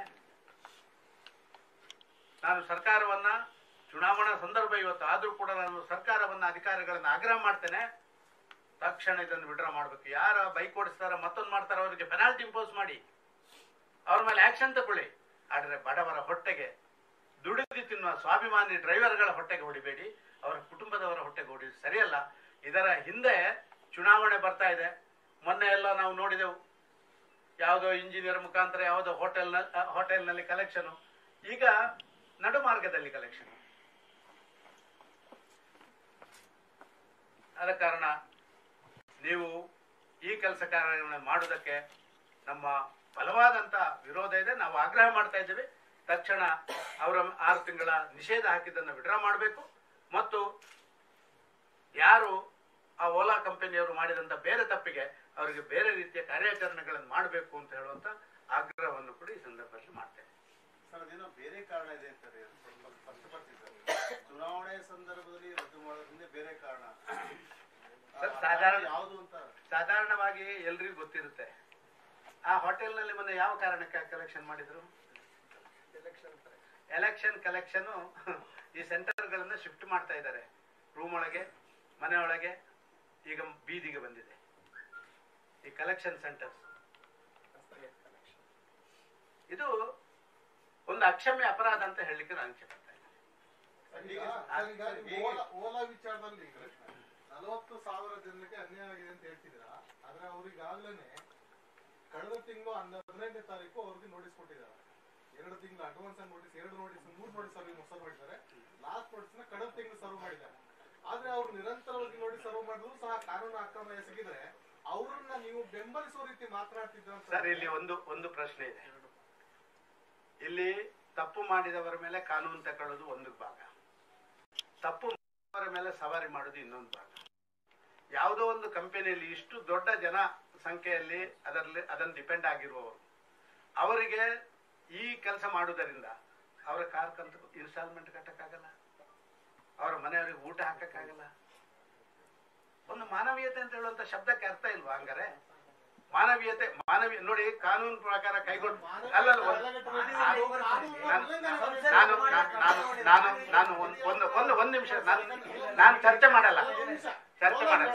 ನಾನು ಸರ್ಕಾರವನ್ನ ಚುನಾವಣಾ ಸಂದರ್ಭ ಇವತ್ತು ಆದ್ರೂ ಕೂಡ ನಾನು ಸರ್ಕಾರವನ್ನ ಅಧಿಕಾರಿಗಳನ್ನ ಆಗ್ರಹ ಮಾಡ್ತೇನೆ ತಕ್ಷಣ ಇದನ್ನು ವಿಡ್ರಾ ಮಾಡಬೇಕು ಯಾರ ಬೈಕ್ ಓಡಿಸ್ತಾರ ಮತ್ತೊಂದು ಮಾಡ್ತಾರ ಅವರಿಗೆ ಪೆನಾಲ್ಟಿ ಇಂಪೋಸ್ ಮಾಡಿ ಅವ್ರ ಮೇಲೆ ಆಕ್ಷನ್ ತಗೊಳ್ಳಿ ಆದ್ರೆ ಬಡವರ ಹೊಟ್ಟೆಗೆ ದುಡಿದು ತಿನ್ನುವ ಸ್ವಾಭಿಮಾನಿ ಡ್ರೈವರ್ಗಳ ಹೊಟ್ಟೆಗೆ ಹೊಡಿಬೇಡಿ ಅವರ ಕುಟುಂಬದವರ ಹೊಟ್ಟೆಗೆ ಹೊಡಿ ಸರಿಯಲ್ಲ ಇದರ ಹಿಂದೆ ಚುನಾವಣೆ ಬರ್ತಾ ಇದೆ ಮೊನ್ನೆ ಎಲ್ಲ ನಾವು ನೋಡಿದೆವು ಯಾವುದೋ ಇಂಜಿನಿಯರ್ ಮುಖಾಂತರ ಯಾವುದೋ ಹೋಟೆಲ್ ಹೋಟೆಲ್ನಲ್ಲಿ ಕಲೆಕ್ಷನ್ ಈಗ ನಡು ಮಾರ್ಗದಲ್ಲಿ ಕಲೆಕ್ಷನ್ ಆದ ಕಾರಣ ನೀವು ಈ ಕೆಲಸ ಕಾರ್ಯಗಳನ್ನು ಮಾಡುವುದಕ್ಕೆ ನಮ್ಮ ಬಲವಾದಂತ ವಿರೋಧ ಇದೆ ನಾವು ಆಗ್ರಹ ಮಾಡ್ತಾ ಇದ್ದೇವೆ ತಕ್ಷಣ ಅವರ ಆರು ತಿಂಗಳ ನಿಷೇಧ ಹಾಕಿದ್ದನ್ನು ವಿಡ್ರಾ ಮಾಡಬೇಕು ಮತ್ತು ಯಾರು ಆ ಓಲಾ ಕಂಪನಿಯವರು ಮಾಡಿದಂತ ಬೇರೆ ತಪ್ಪಿಗೆ ಅವರಿಗೆ ಬೇರೆ ರೀತಿಯ ಕಾರ್ಯಾಚರಣೆಗಳನ್ನು ಮಾಡಬೇಕು ಅಂತ ಹೇಳುವಂತ ಆಗ್ರಹವನ್ನು ಕೂಡ ಈ ಸಂದರ್ಭದಲ್ಲಿ ಮಾಡ್ತೇನೆ ಸರ್ ಅದೇನೋ ಬೇರೆ ಕಾರಣ ಇದೆ ಅಂತಾರೆ ಅದು ಸ್ವಲ್ಪ ಸ್ಪಷ್ಟಪಡಿಸಿದ್ದಾರೆ ಚುನಾವಣೆ ಸಂದರ್ಭದಲ್ಲಿ ರದ್ದು ಮಾಡೋದ್ರಿಂದ ಬೇರೆ ಕಾರಣ ಸರ್, ಸಾಧಾರಣ- ಯಾವುದು ಅಂತ ಸಾಧಾರಣವಾಗಿ ಎಲ್ರಿಗೂ ಗೊತ್ತಿರುತ್ತೆ ಆ ಹೋಟೆಲ್ನಲ್ಲಿ ಮೊನ್ನೆ ಯಾವ ಕಾರಣಕ್ಕೆ ಕಲೆಕ್ಷನ್ ಮಾಡಿದ್ರು ಎಲೆಕ್ಷನ್ ಕಲೆಕ್ಷನ್ ಈ ಸೆಂಟರ್ಗಳನ್ನ ಶಿಫ್ಟ್ ಮಾಡ್ತಾ ಇದ್ದಾರೆ ರೂಮ್ ಒಳಗೆ ಮನೆಯೊಳಗೆ ಈಗ ಬೀದಿಗೆ ಬಂದಿದೆ ಈ ಕಲೆಕ್ಷನ್ ಸೆಂಟರ್ಸ್ ಇದು ಒಂದು ಅಕ್ಷಮ್ಯ ಅಪರಾಧ ಅಂತ ಹೇಳಲಿಕ್ಕೆ ನಾನು ಇಷ್ಟಪಡ್ತಾ ಇದ್ದೀನಿ ಈಗ ಸರ್, ಈಗ ನೀವು ಓಲಾ ಓಲಾ ವಿಚಾರದಲ್ಲಿ ನಲವತ್ತು ಸಾವಿರ ಜನರಿಗೆ ಅನ್ಯಾಯ ಆಗಿದೆ ಅಂತ ಹೇಳ್ತಿದ್ದೀರಾ ಆದ್ರೆ ಅವ್ರಿಗಾಗ್ಲೇನೆ ಕಳೆದ ತಿಂಗಳು ಹದಿನೈದನೇ ತಾರೀಕು ಅವ್ರಿಗೆ ನೋಟಿಸ್ ಕೊಟ್ಟಿದ್ದಾರೆ ಎರಡು ತಿಂಗಳು ಅಡ್ವಾನ್ಸ್ ನೋಟಿಸ್ ಎರಡು ನೋಟಿಸ್ ಮೂರು ನೋಟಿಸ್ ಸರ್ವ್ ಸರ್ವ್ ಮಾಡಿದ್ದಾರೆ ಲಾಸ್ಟ್ ನೋಟಿಸ್ ನ ಕಳೆದ ತಿಂಗಳು ಸರ್ವ್ ಮಾಡಿದ್ದಾರೆ ಆದ್ರೆ ಅವ್ರು ನಿರಂತರವಾಗಿ ನೋಟಿಸ್ ಸರ್ವ್ ಮಾಡಿದ್ರು ಸಹ ಕಾನೂನು ಅಕ್ರಮ ಎಸಗಿದ್ರೆ ಅವ್ರನ್ನ ನೀವು ಬೆಂಬಲಿಸುವ ರೀತಿ ಮಾತನಾಡ್ತಿದ್ರ ಸರ್ ಇಲ್ಲಿ ಒಂದು ಒಂದು ಪ್ರಶ್ನೆ ಇದೆ ಇಲ್ಲಿ ತಪ್ಪು ಮಾಡಿದವರ ಮೇಲೆ ಕಾನೂನು ತಗೊಳ್ಳೋದು ಒಂದು ಭಾಗ ತಪ್ಪು ಮಾಡಿದವರ ಮೇಲೆ ಸವಾರಿ ಮಾಡೋದು ಇನ್ನೊಂದು ಭಾಗ ಯಾವುದೋ ಒಂದು ಕಂಪನಿಯಲ್ಲಿ ಇಷ್ಟು ದೊಡ್ಡ ಜನ ಸಂಖ್ಯೆಯಲ್ಲಿ ಅದರಲ್ಲಿ ಅದನ್ನು ಡಿಪೆಂಡ್ ಆಗಿರುವವರು ಅವರಿಗೆ ಈ ಕೆಲಸ ಮಾಡುವುದರಿಂದ ಅವರ ಕಾರ್ ಕಂತು ಇನ್ಸ್ಟಾಲ್ಮೆಂಟ್ ಕಟ್ಟಕ್ಕಾಗಲ್ಲ ಅವರ ಮನೆಯವರಿಗೆ ಊಟ ಹಾಕಕ್ಕಾಗಲ್ಲ ಒಂದು ಮಾನವೀಯತೆ ಅಂತ ಹೇಳುವಂತ ಶಬ್ದಕ್ಕೆ ಅರ್ಥ ಇಲ್ವಾ ಹಂಗಾರೆ ಮಾನವೀಯತೆ ಮಾನವೀಯ ನೋಡಿ ಕಾನೂನು ಪ್ರಕಾರ ಕೈಗೊಂಡು ಅಲ್ಲಲ್ಲ ಒಂದು- ನಾನು ನಾನು ನಾನು ನಾನು ನಾನು ಒಂದು ಒಂದು ಒಂದು ಒಂದು ನಿಮಿಷ ನಾನು ನಾನು ಚರ್ಚೆ ಮಾಡಲ್ಲ ಚರ್ಚೆ ಮಾಡಲ್ಲ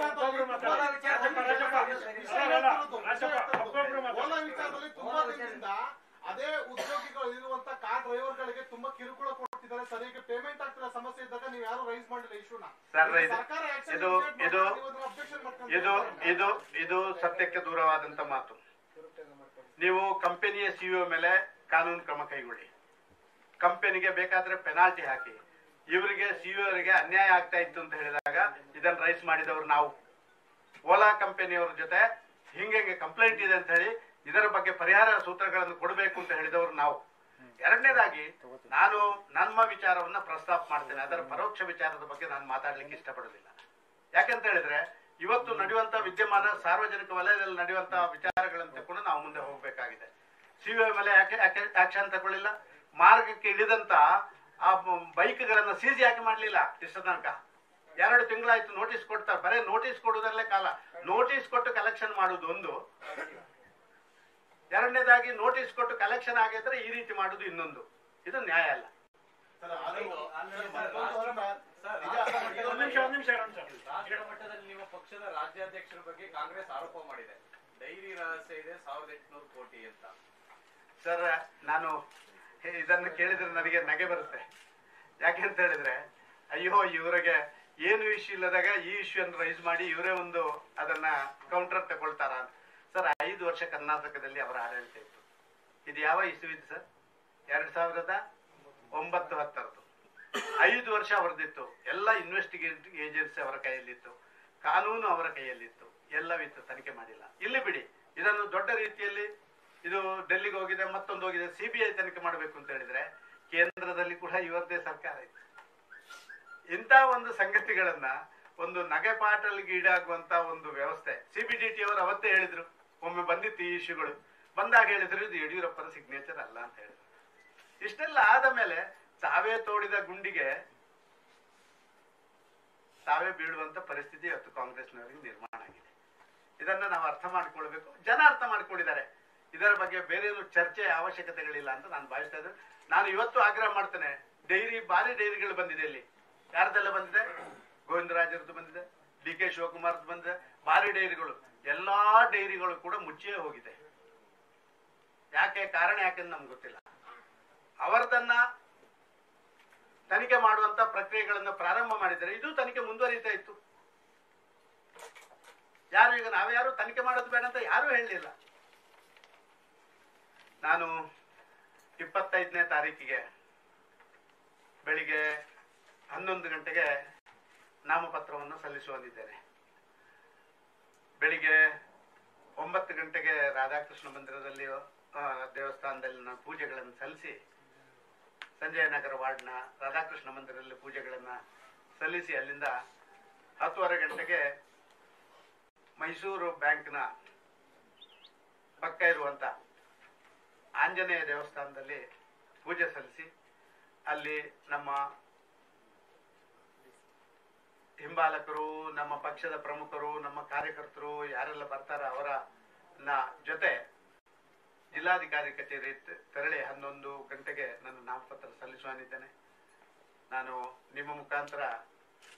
ಓಲಾ ವಿಚಾರದಲ್ಲಿ ತುಂಬಾ ದಿನದಿಂದ ಅದೇ ಉದ್ಯೋಗಿಗಳು ಇರುವಂತ ಕಾರ್ ಡ್ರೈವರ್ಗಳಿಗೆ ತುಂಬಾ ಕಿರುಕುಳ ಕೊಡ್ತಿದ್ದಾರೆ ಸರಿಯಾಗಿ ಪೇಮೆಂಟ್ ಆಗ್ತಿರೋ ಸಮಸ್ಯೆ ಇದ್ದಾಗ ನೀವು ಯಾರು ರೈಸ್ ಮಾಡಿಲ್ಲ ಇಶ್ಯೂನ ಸರ್, ಇದು- ಸರ್ಕಾರ action ಇದು- initiate ಇದು- ಮಾಡ್ತಾರೆ, ನೀವು ಅದನ್ನ objection ಮಾಡ್ಕೊಂತೀರಾ? ಇದು ಇದು ಇದು ಸತ್ಯಕ್ಕೆ ದೂರವಾದಂತ ಮಾತು ನೀವು ಕಂಪನಿಯ ಸಿಇಒ ಮೇಲೆ ಕಾನೂನು ಕ್ರಮ ಕೈಗೊಳ್ಳಿ ಕಂಪನಿಗೆ ಬೇಕಾದ್ರೆ ಪೆನಾಲ್ಟಿ ಹಾಕಿ ಇವರಿಗೆ ಸಿಇಒರಿಗೆ ಅನ್ಯಾಯ ಆಗ್ತಾ ಇತ್ತು ಅಂತ ಹೇಳಿದಾಗ ಇದನ್ನ ರೈಸ್ ಮಾಡಿದವರು ನಾವು ಓಲಾ ಕಂಪನಿಯವರ ಜೊತೆ ಹಿಂಗೆ ಹಿಂಗೆ ಕಂಪ್ಲೇಂಟ್ ಇದೆ ಅಂತ ಹೇಳಿ ಇದರ ಬಗ್ಗೆ ಪರಿಹಾರ ಸೂತ್ರಗಳನ್ನು ಕೊಡಬೇಕು ಅಂತ ಹೇಳಿದವರು ನಾವು ಎರಡನೇದಾಗಿ ನಾನು ನಮ್ಮ ವಿಚಾರವನ್ನ ಪ್ರಸ್ತಾಪ ಮಾಡ್ತೇನೆ ಅದರ ಪರೋಕ್ಷ ವಿಚಾರದ ಬಗ್ಗೆ ನಾನು ಮಾತಾಡ್ಲಿಕ್ಕೆ ಇಷ್ಟಪಡೋದಿಲ್ಲ ಯಾಕಂತ ಹೇಳಿದ್ರೆ ಇವತ್ತು ನಡೆಯುವಂತ ವಿದ್ಯಮಾನ ಸಾರ್ವಜನಿಕ ವಲಯದಲ್ಲಿ ನಡೆಯುವಂತ ವಿಚಾರಗಳನ್ನು ತಕೊಂಡು ನಾವು ಮುಂದೆ ಹೋಗ್ಬೇಕಾಗಿದೆ ಸಿಬಿಐ ಮೇಲೆ ಯಾಕೆ ಆಕ್ಷನ್ ತಗೊಳ್ಳಿಲ್ಲ ಮಾರ್ಗಕ್ಕೆ ಇಳಿದಂತ ಆ ಬೈಕ್ಗಳನ್ನ ಸೀಜ್ ಯಾಕೆ ಮಾಡ್ಲಿಲ್ಲ ಇಷ್ಟ ತನಕ ಎರಡು ತಿಂಗಳಾಯ್ತು ನೋಟಿಸ್ ಕೊಡ್ತಾರೆ ಬರೇ ನೋಟಿಸ್ ಕೊಡುವುದರಲ್ಲೇ ಕಾಲ ನೋಟಿಸ್ ಕೊಟ್ಟು ಕಲೆಕ್ಷನ್ ಮಾಡುವುದು ಒಂದು ಎರಡನೇದಾಗಿ ನೋಟಿಸ್ ಕೊಟ್ಟು ಕಲೆಕ್ಷನ್ ಆಗಿದ್ರೆ ಈ ರೀತಿ ಮಾಡುದು ಇನ್ನೊಂದು ಇದು ನ್ಯಾಯ ಅಲ್ಲ ಸರ್, ಅದು- ಸರ್, ಈಗ ರಾಷ್ಟ್ರ ಮಟ್ಟದಲ್ಲಿ ನಿಮ್ಮ ಪಕ್ಷದ ರಾಜ್ಯಾಧ್ಯಕ್ಷರ ಬಗ್ಗೆ ಕಾಂಗ್ರೆಸ್ ಆರೋಪ ಮಾಡಿದೆ ಡೈರಿ ರಹಸ್ಯ ಇದೆ ಸಾವಿರದ ಎಂಟುನೂರು ಕೋಟಿ ಅಂತ ಸರ್ ನಾನು ಹೇ- ಇದನ್ನು ಕೇಳಿದ್ರೆ ನನಗೆ ನಗೆ ಬರುತ್ತೆ ಯಾಕೆ ಅಂತ ಹೇಳಿದ್ರೆ ಅಯ್ಯೋ ಇವರಿಗೆ ಏನು ಇಶ್ಯೂ ಇಲ್ಲದಾಗ ಈ ಇಶ್ಯೂ ಅನ್ನು ರೈಸ್ ಮಾಡಿ ಇವರೇ ಒಂದು ಅದನ್ನ ಕೌಂಟರ್ ತಗೊಳ್ತಾರ ಅಂತ ಸರ್ ಐದು ವರ್ಷ ಕರ್ನಾಟಕದಲ್ಲಿ ಅವರ ಆಡಳಿತ ಇತ್ತು ಇದು ಯಾವ ಇಶ್ಯೂ ಇತ್ತು ಸರ್ ಎರಡ್ ಸಾವಿರದ ಒಂಬತ್ತು ಹತ್ತರದ್ದು ಐದು ವರ್ಷ ಅವರದಿತ್ತು ಎಲ್ಲ ಇನ್ವೆಸ್ಟಿಗೇಟ್ ಏಜೆನ್ಸಿ ಅವರ ಕೈಯಲ್ಲಿತ್ತು ಕಾನೂನು ಅವರ ಕೈಯಲ್ಲಿತ್ತು ಎಲ್ಲವಿತ್ತು ತನಿಖೆ ಮಾಡಿಲ್ಲ ಇಲ್ಲಿ ಬಿಡಿ ಇದನ್ನು ದೊಡ್ಡ ರೀತಿಯಲ್ಲಿ ಇದು ಡೆಲ್ಲಿಗೆ ಹೋಗಿದೆ ಮತ್ತೊಂದು ಹೋಗಿದೆ ಸಿಬಿಐ ತನಿಖೆ ಮಾಡಬೇಕು ಅಂತ ಹೇಳಿದ್ರೆ ಕೇಂದ್ರದಲ್ಲಿ ಕೂಡ ಇವರದೇ ಸರ್ಕಾರ ಇತ್ತು ಇಂಥ ಒಂದು ಸಂಗತಿಗಳನ್ನ ಒಂದು ನಗೆಪಾಟಲಿಗೆ ಈಡಾಗುವಂತ ಒಂದು ವ್ಯವಸ್ಥೆ ಸಿಬಿಡಿಟಿ ಅವರು ಅವತ್ತೇ ಹೇಳಿದ್ರು ಒಮ್ಮೆ ಬಂದಿತ್ತು ಈ ಇಶ್ಯೂಗಳು ಬಂದಾಗ ಹೇಳಿದ್ರು ಇದು ಯಡಿಯೂರಪ್ಪನ ಸಿಗ್ನೇಚರ್ ಅಲ್ಲ ಅಂತ ಹೇಳಿದ್ರು ಇಷ್ಟೆಲ್ಲ ಆದ ಮೇಲೆ ತಾವೇ ತೋಡಿದ ಗುಂಡಿಗೆ ತಾವೇ ಬೀಳುವಂತ ಪರಿಸ್ಥಿತಿ ಇವತ್ತು ಕಾಂಗ್ರೆಸ್ನವರಿಗೆ ನಿರ್ಮಾಣ ಆಗಿದೆ ಇದನ್ನ ನಾವು ಅರ್ಥ ಮಾಡ್ಕೊಳ್ಬೇಕು ಜನ ಅರ್ಥ ಮಾಡ್ಕೊಂಡಿದ್ದಾರೆ ಇದರ ಬಗ್ಗೆ ಬೇರೆ ಏನು ಚರ್ಚೆ ಅವಶ್ಯಕತೆಗಳಿಲ್ಲ ಅಂತ ನಾನು ಭಾವಿಸ್ತಾ ಇದ್ದೇನೆ ನಾನು ಇವತ್ತು ಆಗ್ರಹ ಮಾಡ್ತೇನೆ ಡೈರಿ ಭಾರಿ ಡೈರಿಗಳು ಬಂದಿದೆ ಇಲ್ಲಿ ಯಾರ್ದೆಲ್ಲ ಬಂದಿದೆ ಗೋವಿಂದರಾಜರದ್ದು ಬಂದಿದೆ ಡಿ ಕೆ ಶಿವಕುಮಾರ್ದು ಬಂದಿದೆ ಭಾರಿ ಡೈರಿಗಳು ಎಲ್ಲಾ ಡೈರಿಗಳು ಕೂಡ ಮುಚ್ಚಿಯೇ ಹೋಗಿದೆ ಯಾಕೆ ಕಾರಣ ಯಾಕೆಂದು ನಮ್ಗೆ ಗೊತ್ತಿಲ್ಲ ಅವರದನ್ನ ತನಿಖೆ ಮಾಡುವಂತ ಪ್ರಕ್ರಿಯೆಗಳನ್ನು ಪ್ರಾರಂಭ ಮಾಡಿದರೆ ಇದು ತನಿಖೆ ಮುಂದುವರಿತಾ ಇತ್ತು ಯಾರು ಈಗ ನಾವ್ಯಾರು ತನಿಖೆ ಮಾಡೋದು ಬೇಡ ಅಂತ ಯಾರು ಹೇಳಲಿಲ್ಲ ನಾನು ಇಪ್ಪತ್ತೈದನೇ ತಾರೀಕಿಗೆ ಬೆಳಿಗ್ಗೆ ಹನ್ನೊಂದು ಗಂಟೆಗೆ ನಾಮಪತ್ರವನ್ನು ಸಲ್ಲಿಸುವಂದಿದ್ದೇನೆ ಬೆಳಿಗ್ಗೆ ಒಂಬತ್ತು ಗಂಟೆಗೆ ರಾಧಾಕೃಷ್ಣ ಮಂದಿರದಲ್ಲಿ ಆ, ದೇವಸ್ಥಾನದಲ್ಲಿ ನಾನು ಪೂಜೆಗಳನ್ನು ಸಲ್ಲಿಸಿ ಸಂಜಯ ನಗರ ವಾರ್ಡ್ನ ರಾಧಾಕೃಷ್ಣ ಮಂದಿರದಲ್ಲಿ ಪೂಜೆಗಳನ್ನ ಸಲ್ಲಿಸಿ ಅಲ್ಲಿಂದ ಹತ್ತುವರೆ ಗಂಟೆಗೆ ಮೈಸೂರು ಬ್ಯಾಂಕ್ನ ಪಕ್ಕ ಇರುವಂತ ಆಂಜನೇಯ ದೇವಸ್ಥಾನದಲ್ಲಿ ಪೂಜೆ ಸಲ್ಲಿಸಿ ಅಲ್ಲಿ ನಮ್ಮ ಹಿಂಬಾಲಕರು ನಮ್ಮ ಪಕ್ಷದ ಪ್ರಮುಖರು ನಮ್ಮ ಕಾರ್ಯಕರ್ತರು ಯಾರೆಲ್ಲ ಬರ್ತಾರ ಅವರ ನ- ಜೊತೆ ಜಿಲ್ಲಾಧಿಕಾರಿ ಕಚೇರಿ ತೆ- ತೆರಳಿ ಹನ್ನೊಂದು ಗಂಟೆಗೆ ನನ್ನ ನಾಮಪತ್ರ ಸಲ್ಲಿಸುವನಿದ್ದೇನೆ ನಾನು ನಿಮ್ಮ ಮುಖಾಂತರ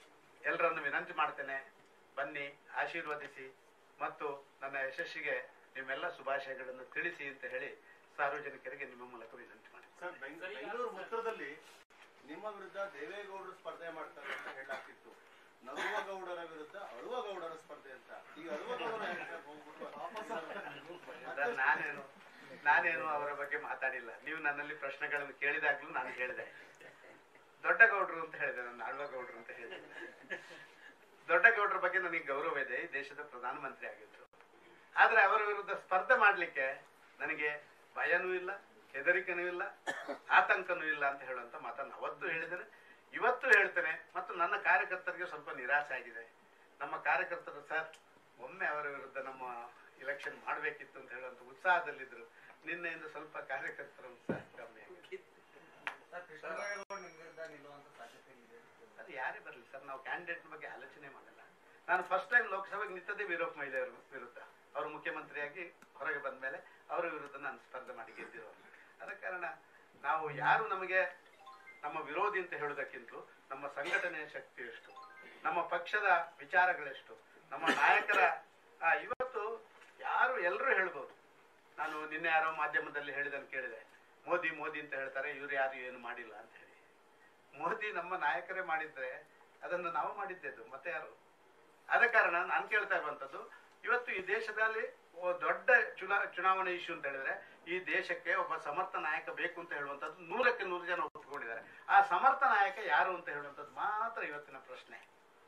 ಎಲ್ಲರನ್ನು ವಿನಂತಿ ಮಾಡ್ತೇನೆ ಬನ್ನಿ ಆಶೀರ್ವದಿಸಿ ಮತ್ತು ನನ್ನ ಯಶಸ್ಸಿಗೆ ನಿಮ್ಮೆಲ್ಲ ಶುಭಾಶಯಗಳನ್ನು ತಿಳಿಸಿ ಅಂತ ಹೇಳಿ ಸಾರ್ವಜನಿಕರಿಗೆ ನಿಮ್ಮ ಮೂಲಕ ವಿನಂತಿ ಮಾಡಿ ಸರ್ ಬೆಂಗ್- ಬೆಂಗಳೂರು ಉತ್ತರದಲ್ಲಿ ನಿಮ್ಮ ವಿರುದ್ಧ ದೇವೇಗೌಡರು ಸ್ಪರ್ಧೆ ಮಾಡ್ತಾರೆ ಅಂತ ಹೇಳಾಗ್ತಿತ್ತು ನಗುವ ಗೌಡರ ವಿರುದ್ಧ ಅಳುವ ಗೌಡರ ಸ್ಪರ್ಧೆ ಅಂತ ಈಗ ಅಳುವ ಗೌಡರ ಹೆಸರು ಹೋಗ್ಬಿಟ್ಟು ಸರ್, ನಾನೇನು ನಾನೇನು ಅವರ ಬಗ್ಗೆ ಮಾತಾಡಿಲ್ಲ ನೀವು ನನ್ನಲ್ಲಿ ಪ್ರಶ್ನೆಗಳನ್ನು ಕೇಳಿದಾಗ್ಲೂ ನಾನು ಹೇಳಿದೆ ದೊಡ್ಡ ಗೌಡ್ರು ಅಂತ ಹೇಳಿದೆ ನಾನು ಆಳ್ವ ಗೌಡ್ರು ಅಂತ ಹೇಳಿದೆ ದೊಡ್ಡ ಗೌಡ್ರ ಬಗ್ಗೆ ನನಗೆ ಗೌರವ ಇದೆ ಈ ದೇಶದ ಪ್ರಧಾನಮಂತ್ರಿ ಆಗಿದ್ರು ಆದ್ರೆ ಅವರ ವಿರುದ್ಧ ಸ್ಪರ್ಧೆ ಮಾಡ್ಲಿಕ್ಕೆ ನನಗೆ ಭಯನೂ ಇಲ್ಲ ಹೆದರಿಕೆನೂ ಇಲ್ಲ ಆತಂಕನೂ ಇಲ್ಲ ಅಂತ ಹೇಳುವಂತ ಮಾತನ್ನು ಅವತ್ತು ಹೇಳಿದ್ದೇನೆ ಇವತ್ತು ಹೇಳ್ತೇನೆ ಮತ್ತು ನನ್ನ ಕಾರ್ಯಕರ್ತರಿಗೆ ಸ್ವಲ್ಪ ನಿರಾಸೆ ಆಗಿದೆ ನಮ್ಮ ಕಾರ್ಯಕರ್ತರು ಸರ್ ಒಮ್ಮೆ ಅವರ ವಿರುದ್ಧ ನಮ್ಮ ಇಲೆಕ್ಷನ್ ಮಾಡಬೇಕಿತ್ತು ಅಂತ ಹೇಳುವಂತ ಉತ್ಸಾಹದಲ್ಲಿದ್ರು ನಿನ್ನೆಯಿಂದ ಸ್ವಲ್ಪ ಕಾರ್ಯಕರ್ತರ ಉತ್ಸಾಹ ಕಮ್ಮಿ ಆಗಿದೆ ಸರ್ ಕೃಷ್ಣರಾಜೇಗೌಡ ನಿಮ್ ವಿರುದ್ಧ ನಿಲ್ಲುವಂತ ಸಾಧ್ಯತೆ ಇದೆ ಅದು ಯಾರೇ ಬರಲಿ ಸರ್ ನಾವು ಕ್ಯಾಂಡಿಡೇಟ್ ಬಗ್ಗೆ ಆಲೋಚನೆ ಮಾಡಲ್ಲ ನಾನು ಫಸ್ಟ್ ಟೈಮ್ ಲೋಕಸಭೆಗೆ ನಿಂತದ್ದೇ ವೀರಪ್ಪ ಮೊಯ್ಲಿಯವ್ರ ವಿರುದ್ಧ ಅವರು ಮುಖ್ಯಮಂತ್ರಿಯಾಗಿ ಹೊರಗೆ ಬಂದ ಮೇಲೆ ಅವರ ವಿರುದ್ಧ ನಾನು ಸ್ಪರ್ಧೆ ಮಾಡಿ ಗೆದ್ದಿರೋರು ಆದ ಕಾರಣ ನಾವು ಯಾರು ನಮಗೆ ನಮ್ಮ ವಿರೋಧಿ ಅಂತ ಹೇಳುವುದಕ್ಕಿಂತಲೂ ನಮ್ಮ ಸಂಘಟನೆಯ ಶಕ್ತಿ ಎಷ್ಟು ನಮ್ಮ ಪಕ್ಷದ ವಿಚಾರಗಳೆಷ್ಟು ನಮ್ಮ ನಾಯಕರ ಆ, ಇವತ್ತು ಯಾರು ಎಲ್ಲರೂ ಹೇಳ್ಬೋದು ನಾನು ನಿನ್ನೆ ಯಾರೋ ಮಾಧ್ಯಮದಲ್ಲಿ ಹೇಳಿದನ್ನು ಕೇಳಿದೆ ಮೋದಿ ಮೋದಿ ಅಂತ ಹೇಳ್ತಾರೆ ಇವ್ರು ಯಾರು ಏನು ಮಾಡಿಲ್ಲ ಅಂತ ಹೇಳಿ ಮೋದಿ ನಮ್ಮ ನಾಯಕರೇ ಮಾಡಿದ್ರೆ ಅದನ್ನು ನಾವು ಮಾಡಿದ್ದೆದು ಮತ್ತೆ ಯಾರು ಆದ ಕಾರಣ ನಾನು ಕೇಳ್ತಾ ಇರುವಂತದ್ದು ಇವತ್ತು ಈ ದೇಶದಲ್ಲಿ ಓ ದೊಡ್ಡ ಚುನಾ ಚುನಾವಣೆ ಇಶ್ಯೂ ಅಂತ ಹೇಳಿದ್ರೆ ಈ ದೇಶಕ್ಕೆ ಒಬ್ಬ ಸಮರ್ಥ ನಾಯಕ ಬೇಕು ಅಂತ ಹೇಳುವಂಥದ್ದು ನೂರಕ್ಕೆ ನೂರು ಜನ ಒಪ್ಪಿಕೊಂಡಿದ್ದಾರೆ ಆ ಸಮರ್ಥ ನಾಯಕ ಯಾರು ಅಂತ ಹೇಳುವಂಥದ್ದು ಮಾತ್ರ ಇವತ್ತಿನ ಪ್ರಶ್ನೆ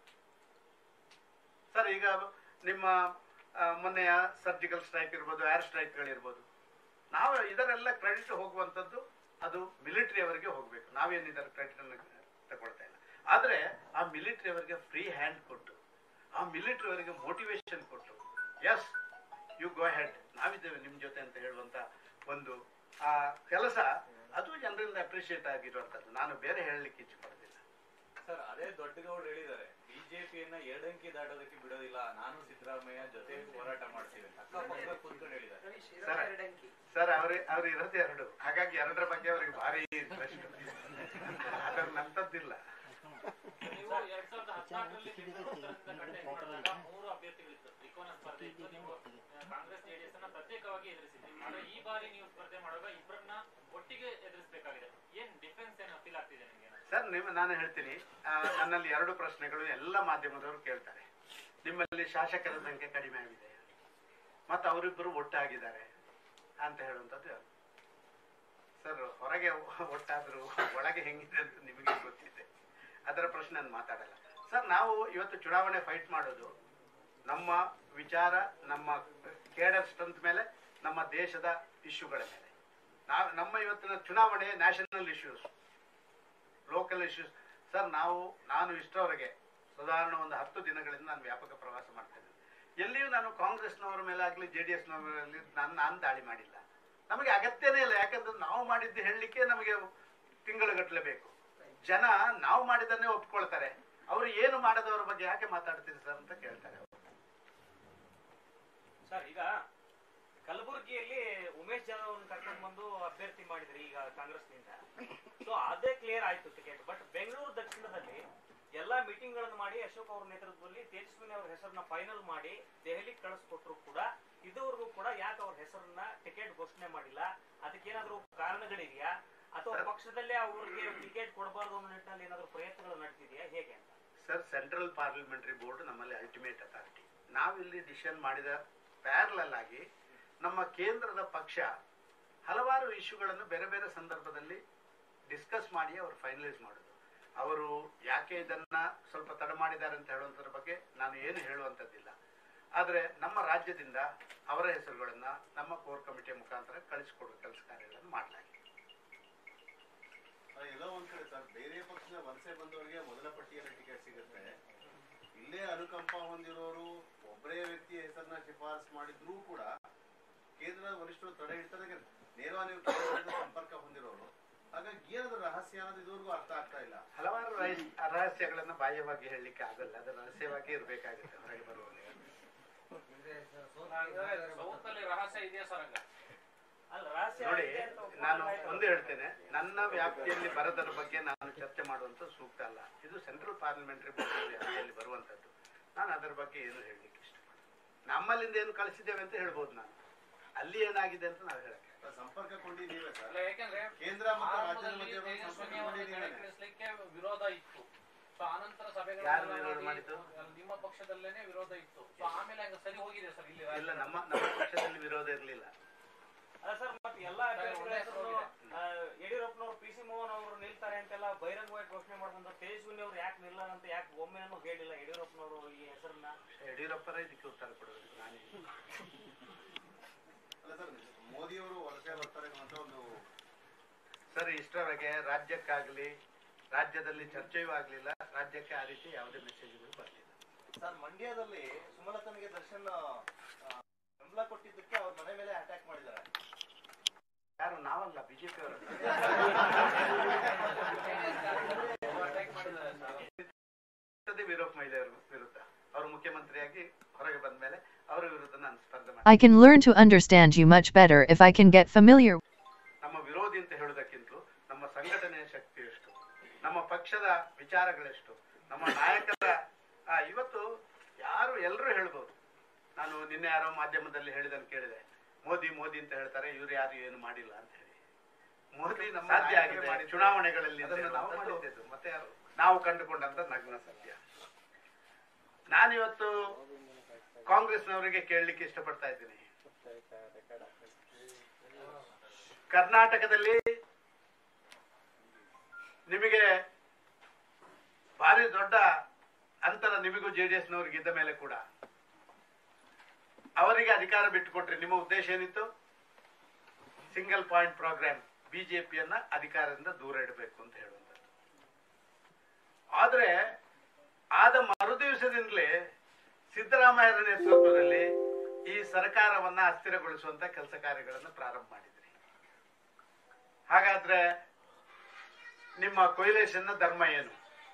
ಸರ್ ಈಗ ನಿಮ್ಮ ಆ, ಮೊನ್ನೆಯ ಸರ್ಜಿಕಲ್ ಸ್ಟ್ರೈಕ್ ಇರ್ಬೋದು ಏರ್ ಸ್ಟ್ರೈಕ್ಗಳಿರ್ಬೋದು ನಾವು ಇದರೆಲ್ಲ ಕ್ರೆಡಿಟ್ ಹೋಗುವಂಥದ್ದು ಅದು ಮಿಲಿಟರಿ ಅವರಿಗೆ ಹೋಗಬೇಕು ನಾವೇನು ಇದರ ಕ್ರೆಡಿಟ್ ಅನ್ನು ತಗೊಳ್ತಾ ಇಲ್ಲ ಆದ್ರೆ ಆ ಮಿಲಿಟರಿ ಅವರಿಗೆ ಫ್ರೀ ಹ್ಯಾಂಡ್ ಕೊಟ್ಟು ಆ ಮಿಲಿಟರಿ ಅವರಿಗೆ ಮೋಟಿವೇಶನ್ ಕೊಟ್ಟು ಎಸ್ ಯು ಗೋ ಹೆಡ್ ನಾವಿದ್ದೇವೆ ನಿಮ್ ಜೊತೆ ಅಂತ ಹೇಳುವಂತ ಒಂದು ಆ ಕೆಲಸ ಅದು ಜನರಿಂದ ಅಪ್ರಿಶಿಯೇಟ್ ಆಗಿರುವಂತದ್ದು ನಾನು ಬೇರೆ ಹೇಳಲಿಕ್ಕೆ ಇಚ್ಛೆ ಪಡ್ತಿಲ್ಲ ಸರ್ ಅದೇ ದೊಡ್ಡಗೌಡರು ಹೇಳಿದ್ದಾರೆ ಬಿಜೆಪಿಯನ್ನ ಎರಡಂಕಿ ದಾಟೋದಕ್ಕೆ ಬಿಡೋದಿಲ್ಲ ನಾನು ಸಿದ್ದರಾಮಯ್ಯ ಜೊತೆ ಹೋರಾಟ ಮಾಡ್ತೀವಿ ಅಂತ ಅಕ್ಕಪಕ್ಕ ಕೂತ್ಕೊಂಡು ಹೇಳಿದ್ದಾರೆ ಸರ್ ಸರ್ ಅವ್ರ ಅವ್ರು ಇರೋದು ಎರಡು ಹಾಗಾಗಿ ಎರಡರ ಬಗ್ಗೆ ಅವ್ರಿಗೆ ಭಾರಿ ಇಂಟ್ರೆಸ್ಟ್ ಅದರ ನಂತದ್ದಿಲ್ಲ ನೀವು ಎರಡ್ ಸಾವಿರದ ಹದಿನಾಲ್ಕರಲ್ಲಿ ಕಂಟೆಸ್ಟ್ ಮಾಡಿದಾಗ ಮೂರು ಅಭ್ಯರ್ಥಿಗಳಿತ್ತು ತ್ರಿಕೋನ ಸ್ಪರ್ಧೆ ಇತ್ತು ನೀವು ಆ, ಕಾಂಗ್ರೆಸ್ ಜೆಡಿಎಸ್ ಅನ್ನ ಪ್ರತ್ಯೇಕವಾಗಿ ಎದುರಿಸಿದ್ರಿ ಆದ್ರೆ ಈ ಬಾರಿ ನೀವು ಸ್ಪರ್ಧೆ ಮಾಡುವಾಗ ಇಬ್ಬರನ್ನ ಒಟ್ಟಿಗೆ ಎದುರಿಸಬೇಕಾಗಿದೆ ಏನ್ ಡಿಫೆನ್ಸ್ ಏನ್ ಅಪೀಲ್ ಆಗ್ತಿದೆ ನಿಮ್ಗೆ ಸರ್ ನಿಮ್ಮ ನಾನು ಹೇಳ್ತೀನಿ ಆ, ನನ್ನಲ್ಲಿ ಎರಡು ಪ್ರಶ್ನೆಗಳು ಎಲ್ಲ ಮಾಧ್ಯಮದವರು ಕೇಳ್ತಾರೆ ನಿಮ್ಮಲ್ಲಿ ಶಾಸಕರ ಸಂಖ್ಯೆ ಕಡಿಮೆ ಆಗಿದೆ ಮತ್ತು ಅವರಿಬ್ಬರು ಒಟ್ಟಾಗಿದ್ದಾರೆ ಅಂತ ಹೇಳುವಂಥದ್ದು ಸರ್ ಹೊರಗೆ ಒಟ್ಟಾದ್ರು ಒಳಗೆ ಹೆಂಗಿದೆ ಅಂತ ನಿಮಗೆ ಗೊತ್ತಿದೆ ಅದರ ಪ್ರಶ್ನೆ ನಾನು ಮಾತಾಡಲ್ಲ ಸರ್ ನಾವು ಇವತ್ತು ಚುನಾವಣೆ ಫೈಟ್ ಮಾಡೋದು ನಮ್ಮ ವಿಚಾರ ನಮ್ಮ ಕೇಡರ್ ಸ್ಟ್ರೆಂತ್ ಮೇಲೆ ನಮ್ಮ ದೇಶದ ಇಶ್ಯೂಗಳ ಮೇಲೆ ನಾವು ನಮ್ಮ ಇವತ್ತಿನ ಚುನಾವಣೆ national issues local issues sir ನಾವು ನಾನು ಇಷ್ಟರವರೆಗೆ ಸಾಧಾರಣ ಒಂದು ಹತ್ತು ದಿನಗಳಿಂದ ನಾನು ವ್ಯಾಪಕ ಪ್ರವಾಸ ಮಾಡ್ತೇನೆ ಎಲ್ಲಿಯೂ ನಾನು ಕಾಂಗ್ರೆಸ್ನವರ ಮೇಲೆ ಆಗಲಿ ಜೆ ಡಿ ಎಸ್ನವರ ಮೇಲೆ ನಾನು ನಾನು ದಾಳಿ ಮಾಡಿಲ್ಲ ನಮಗೆ ಅಗತ್ಯನೇ ಇಲ್ಲ ಯಾಕಂದ್ರೆ ನಾವು ಮಾಡಿದ್ದು ಹೇಳಲಿಕ್ಕೆ ನಮಗೆ ತಿಂಗಳುಗಟ್ಟಲೆ ಬೇಕು ಜನ ನಾವು ಮಾಡಿದ್ದನ್ನೇ ಒಪ್ಕೊಳ್ತಾರೆ ಅವರು ಏನು ಮಾಡದವರ ಬಗ್ಗೆ ಯಾಕೆ ಮಾತಾಡ್ತೀರಿ ಸರ್ ಅಂತ ಕೇಳ್ತಾರೆ ಅವ್ರು. ಸರ್ ಈಗ ಕಲಬುರಗಿಯಲ್ಲಿ ಉಮೇಶ್ ಜಾಧವ್ ಅವ್ರನ್ನ ಕರ್ಕೊಂಡು ಬಂದು ಅಭ್ಯರ್ಥಿ ಮಾಡಿದ್ರಿ ಈಗ ಕಾಂಗ್ರೆಸ್ನಿಂದ ಸೊ ಅದೇ ಕ್ಲಿಯರ್ ಆಯ್ತು ಟಿಕೆಟ್ ಬಟ್ ಬೆಂಗಳೂರು ದಕ್ಷಿಣದಲ್ಲಿ ಎಲ್ಲಾ ಮೀಟಿಂಗ್ ಗಳನ್ನು ಮಾಡಿ ಅಶೋಕ್ ಅವ್ರ ನೇತೃತ್ವದಲ್ಲಿ ತೇಜಸ್ವಿನಿ ಅವ್ರ ಹೆಸರನ್ನ ಫೈನಲ್ ಮಾಡಿ ದೆಹಲಿಗೆ ಕಳಿಸ್ಕೊಟ್ರು ಕೂಡ ಇದುವರೆಗೂ ಕೂಡ ಯಾಕೆ ಅವ್ರ ಹೆಸರನ್ನ ಟಿಕೆಟ್ ಘೋಷಣೆ ಮಾಡಿಲ್ಲ ಅದಕ್ಕೇನಾದ್ರೂ ಕಾರಣಗಳಿದೆಯಾ ಅಥವಾ ಪಕ್ಷದಲ್ಲೇ ಅವ್ರಿಗೆ ಟಿಕೆಟ್ ಕೊಡಬಾರ್ದು ಅನ್ನೋ ನಿಟ್ಟಿನಲ್ಲಿ ಏನಾದ್ರೂ ಪ್ರಯತ್ನಗಳು ನಡೆದಿದೆಯಾ ಹೇಗೆ ಅಂತ ಸರ್ ಸೆಂಟ್ರಲ್ ಪಾರ್ಲಿಮೆಂಟರಿ ಬೋರ್ಡ್ ನಮ್ಮಲ್ಲಿ ಅಲ್ಟಿಮೇಟ್ ಅಥಾರಿಟಿ ನಾವಿಲ್ಲಿ ಡಿಸಿಷನ್ ಮಾಡಿದ ಪ್ಯಾರಲಲ್ ಆಗಿ ನಮ್ಮ ಕೇಂದ್ರದ ಪಕ್ಷ ಹಲವಾರು ಇಶ್ಯೂಗಳನ್ನು ಬೇರೆ ಬೇರೆ ಸಂದರ್ಭದಲ್ಲಿ ಡಿಸ್ಕಸ್ ಮಾಡಿ ಅವರು ಫೈನಲೈಸ್ ಮಾಡೋದು ಅವರು ಯಾಕೆ ಇದನ್ನ ಸ್ವಲ್ಪ ತಡ ಮಾಡಿದ್ದಾರೆ ಅಂತ ಹೇಳುವಂಥದ್ರ ಬಗ್ಗೆ ನಾನು ಏನು ಹೇಳುವಂಥದ್ದಿಲ್ಲ ಆದರೆ ನಮ್ಮ ರಾಜ್ಯದಿಂದ ಅವರ ಹೆಸರುಗಳನ್ನ ನಮ್ಮ ಕೋರ್ ಕಮಿಟಿಯ ಮುಖಾಂತರ ಕಳಿಸಿಕೊಡುವ ಕೆಲಸ ಕಾರ್ಯಗಳನ್ನು ಮಾಡಲಾಗಿದೆ ಆ, ಎಲ್ಲೋ ಒಂದ್ ಕಡೆ ಸರ್ ಬೇರೆ ಪಕ್ಷದ ವಲಸೆ ಬಂದವರಿಗೆ ಮೊದಲ ಪಟ್ಟಿಯಲ್ಲಿ ಟಿಕೆಟ್ ಸಿಗುತ್ತೆ ಇಲ್ಲೇ ಅನುಕಂಪ ಹೊಂದಿರೋರು ಒಬ್ಬರೇ ವ್ಯಕ್ತಿಯ ಹೆಸರನ್ನ ಶಿಫಾರಸ್ ಮಾಡಿದ್ರೂ ಕೂಡ ಕೇಂದ್ರದ ವರಿಷ್ಠರು ತಡೆ ಇಡ್ತಾರೆ ನೇರವಾಗಿ ನೀವು ಕೇಂದ್ರದಿಂದ ಸಂಪರ್ಕ ಹೊಂದಿರೋರು ಹಾಗಾಗಿ ಏನದು ರಹಸ್ಯ ಅನ್ನೋದು ಇದುವರೆಗೂ ಅರ್ಥ ಆಗ್ತಾ ಇಲ್ಲ ಹಲವಾರು ರಹಸ್ಯ ರಹಸ್ಯಗಳನ್ನು ಬಾಹ್ಯವಾಗಿ ಹೇಳಲಿಕ್ಕೆ ಆಗಲ್ಲ ಅದು ರಹಸ್ಯವಾಗಿ ಇರಬೇಕಾಗುತ್ತೆ ಹೊರಗೆ ಬರುವಾಗ ಅಂದ್ರೆ ಸರ್, ಸೋತ್ ಸೌತ್ ಅಲ್ಲಿ ರಹಸ್ಯ ಇದೆಯಾ ಸರ್ ಹಂಗ ಅಲ್ಲ ರಹಸ್ಯ ನೋಡಿ ಇದೆ ಅಂತ ಒಪ್ಕೊಂಡ್ರೆ ನಾನು ಆಯ್ತು. ಒಂದು ಹೇಳ್ತೇನೆ ನನ್ನ ವ್ಯಾಪ್ತಿಯಲ್ಲಿ ಬರದರ ಬಗ್ಗೆ ನಾನು ಚರ್ಚೆ ಮಾಡುವಂತ ಸೂಕ್ತ ಅಲ್ಲ ಇದು ಸೆಂಟ್ರಲ್ ಪಾರ್ಲಿಮೆಂಟರಿ ಬೋರ್ಡ್ ವ್ಯಾಪ್ತಿಯಲ್ಲಿ ಬರುವಂತದ್ದು ನಾನು ಅದರ ಬಗ್ಗೆ ಏನು ಹೇಳಲಿಕ್ಕೆ ಇಷ್ಟಪಡ್ತೀನಿ ನಮ್ಮಲ್ಲಿಂದ ಏನು ಕಳಿಸಿದ್ದೇವೆ ಅಂತ ಹೇಳ್ಬೋದು ನಾನು ಅಲ್ಲಿ ಏನಾಗಿದೆ ಅಂತ ನಾವು ಹೇಳಕ್ಕೆ ಸಂಪರ್ಕ ಕೊಂಡಿ ನೀವೇ ಸರ್ ಅಲ್ಲ ಯಾಕಂದ್ರೆ ಕೇಂದ್ರ ಮತ್ತು ರಾಜ್ಯದ ಆರಂಭದಲ್ಲಿ ಮಧ್ಯೆ ಇರುವ ಸಂಪರ್ಕ ತೇಜಸ್ವಿನಿ ಕೊಂಡಿ ಅವರನ್ನ ನೀವೇ ಕೆಳಗಿಳಿಸ್ಲಿಕ್ಕೆ ವಿರೋಧ ಇತ್ತು ಸೊ ಆನಂತರ ಯಾರು ಸಭೆಗಳೆಲ್ಲ ವಿರೋಧ ಮಾಡಿ ಮಾಡಿದ್ದು? ನಿಮ್ಮ ಪಕ್ಷದಲ್ಲೇನೆ ವಿರೋಧ ಇತ್ತು ಸೊ ಆಮೇಲೆ ಹಂಗ ಸರಿ ಹೋಗಿದೆ ಸರ್ ಇಲ್ಲಿ ಇಲ್ಲ ನಮ್ಮ ನಮ್ಮ ಪಕ್ಷದಲ್ಲಿ ವಿರೋಧ ಇರಲಿಲ್ಲ ಅಲ್ಲ ಸರ್ ಮತ್ತೆ ಎಲ್ಲಾ ಅಭ್ಯರ್ಥಿಗಳ ಹೆಸರು ಯಡಿಯೂರಪ್ಪನವರು ಪಿ ಸಿ ಮೋಹನ್ ಅವರು ನಿಲ್ತಾರೆ ಅಂತೆಲ್ಲ ಬಹಿರಂಗವಾಗಿ ಘೋಷಣೆ ಮಾಡ್ಕೊಂಡು ತೇಜಸ್ವಿನಿ ಅವ್ರು ಯಾಕೆ ನಿಲ್ಲಲ್ಲ ಅಂತ ಯಾಕೆ ಒಮ್ಮೆನೂ ಹೇಳಿಲ್ಲ ಯಡಿಯೂರಪ್ಪನವರು ಈ ಹೆಸರನ್ನ ಯಡಿಯೂರಪ್ಪರ ಇದಕ್ಕೆ ಉತ್ತರ ಕೊಡಬೇಕು ನಾನಿಲ್ಲ ಅಲ್ಲ ಸರ್ ಮೋದಿಯವರು ವಲಸೆ ಬರ್ತಾರೆ ಅಂತ ಒಂದು ಸರ್ ಇಷ್ಟರವರೆಗೆ ರಾಜ್ಯಕ್ಕಾಗಲಿ ರಾಜ್ಯದಲ್ಲಿ ಚರ್ಚೆಯೂ ಆಗಲಿಲ್ಲ ರಾಜ್ಯಕ್ಕೆ ಆ ರೀತಿ ಯಾವುದೇ ಮೆಸೇಜ್ಗಳು ಬರಲಿಲ್ಲ ಸರ್ ಮಂಡ್ಯದಲ್ಲಿ ಸುಮಲತನಿಗೆ ದರ್ಶನ್ ಆ, ಬೆಂಬಲ ಕೊಟ್ಟಿದ್ದಕ್ಕೆ ಅವ್ರ ಮನೆ ಮೇಲೆ ಅಟ್ಯಾಕ್ ಮಾಡಿದ್ದಾರೆ ಯಾರು ನಾವಲ್ಲ ಬಿಜೆಪಿ ಅವರಲ್ಲ ವೀರಪ್ಪ ಮೊಯ್ಲಿ ಅವ್ರ ವಿರುದ್ಧ ಅವರು ಮುಖ್ಯಮಂತ್ರಿಯಾಗಿ ಹೊರಗೆ ಬಂದ ಮೇಲೆ ಅವರ ವಿರುದ್ಧ ನಾನು ಸ್ಪರ್ಧೆ ಮಾಡಿ I can learn to understand you much better if I can get familiar ನಮ್ಮ ವಿರೋಧಿ ಅಂತ ಹೇಳುವುದಕ್ಕಿಂತಲೂ ನಮ್ಮ ಸಂಘಟನೆಯ ಶಕ್ತಿ ಎಷ್ಟು ನಮ್ಮ ಪಕ್ಷದ ವಿಚಾರಗಳೆಷ್ಟು ನಮ್ಮ ನಾಯಕರ ಆ, ಇವತ್ತು ಯಾರು ಎಲ್ಲರೂ ಹೇಳ್ಬೋದು ನಾನು ನಿನ್ನೆ ಯಾರೋ ಮಾಧ್ಯಮದಲ್ಲಿ ಹೇಳಿದನ್ನು ಕೇಳಿದೆ ಮೋದಿ ಮೋದಿ ಅಂತ ಹೇಳ್ತಾರೆ ಇವ್ರು ಯಾರು ಏನು ಮಾಡಿಲ್ಲ ಅಂತ ಹೇಳಿ ಮೋದಿ ನಮ್ಮ ಸಾಧ್ಯ ಆಗಿದೆ ಚುನಾವಣೆಗಳಲ್ಲಿ ಅಂತ ಹೇಳುವಂಥದ್ದು ಮತ್ತೆ ಯಾರು ನಾವು ಕಂಡುಕೊಂಡಂತ ನಗ್ನ ಸತ್ಯ ನಾನಿವತ್ತು ಕಾಂಗ್ರೆಸ್ನವರಿಗೆ ಕೇಳಲಿಕ್ಕೆ ಇಷ್ಟಪಡ್ತಾ ಇದ್ದೀನಿ ಕರ್ನಾಟಕದಲ್ಲಿ ನಿಮಗೆ ಭಾರಿ ದೊಡ್ಡ ಅಂತರ ನಿಮಗೂ ಜೆ ಡಿ ಎಸ್ನವ್ರಿಗೆ ಇದ್ದ ಮೇಲೆ ಕೂಡ ಅವರಿಗೆ ಅಧಿಕಾರ ಬಿಟ್ಟುಕೊಟ್ರಿ ನಿಮ್ಮ ಉದ್ದೇಶ ಏನಿತ್ತು ಸಿಂಗಲ್ ಪಾಯಿಂಟ್ ಪ್ರೋಗ್ರಾಮ್ ಬಿಜೆಪಿಯನ್ನ ಅಧಿಕಾರದಿಂದ ದೂರ ಇಡಬೇಕು ಅಂತ ಹೇಳುವಂಥದ್ದು ಆದ್ರೆ ಆದ ಮರುದಿವಸದಿಂದಲೇ ಸಿದ್ದರಾಮಯ್ಯರ ನೇತೃತ್ವದಲ್ಲಿ ಈ ಸರ್ಕಾರವನ್ನ ಅಸ್ಥಿರಗೊಳಿಸುವಂತ ಕೆಲಸ ಕಾರ್ಯಗಳನ್ನು ಪ್ರಾರಂಭ ಮಾಡಿದ್ರಿ ಹಾಗಾದ್ರೆ ನಿಮ್ಮ ಕೊಯ್ಲೇಶನ್ನ ಧರ್ಮ ಏನು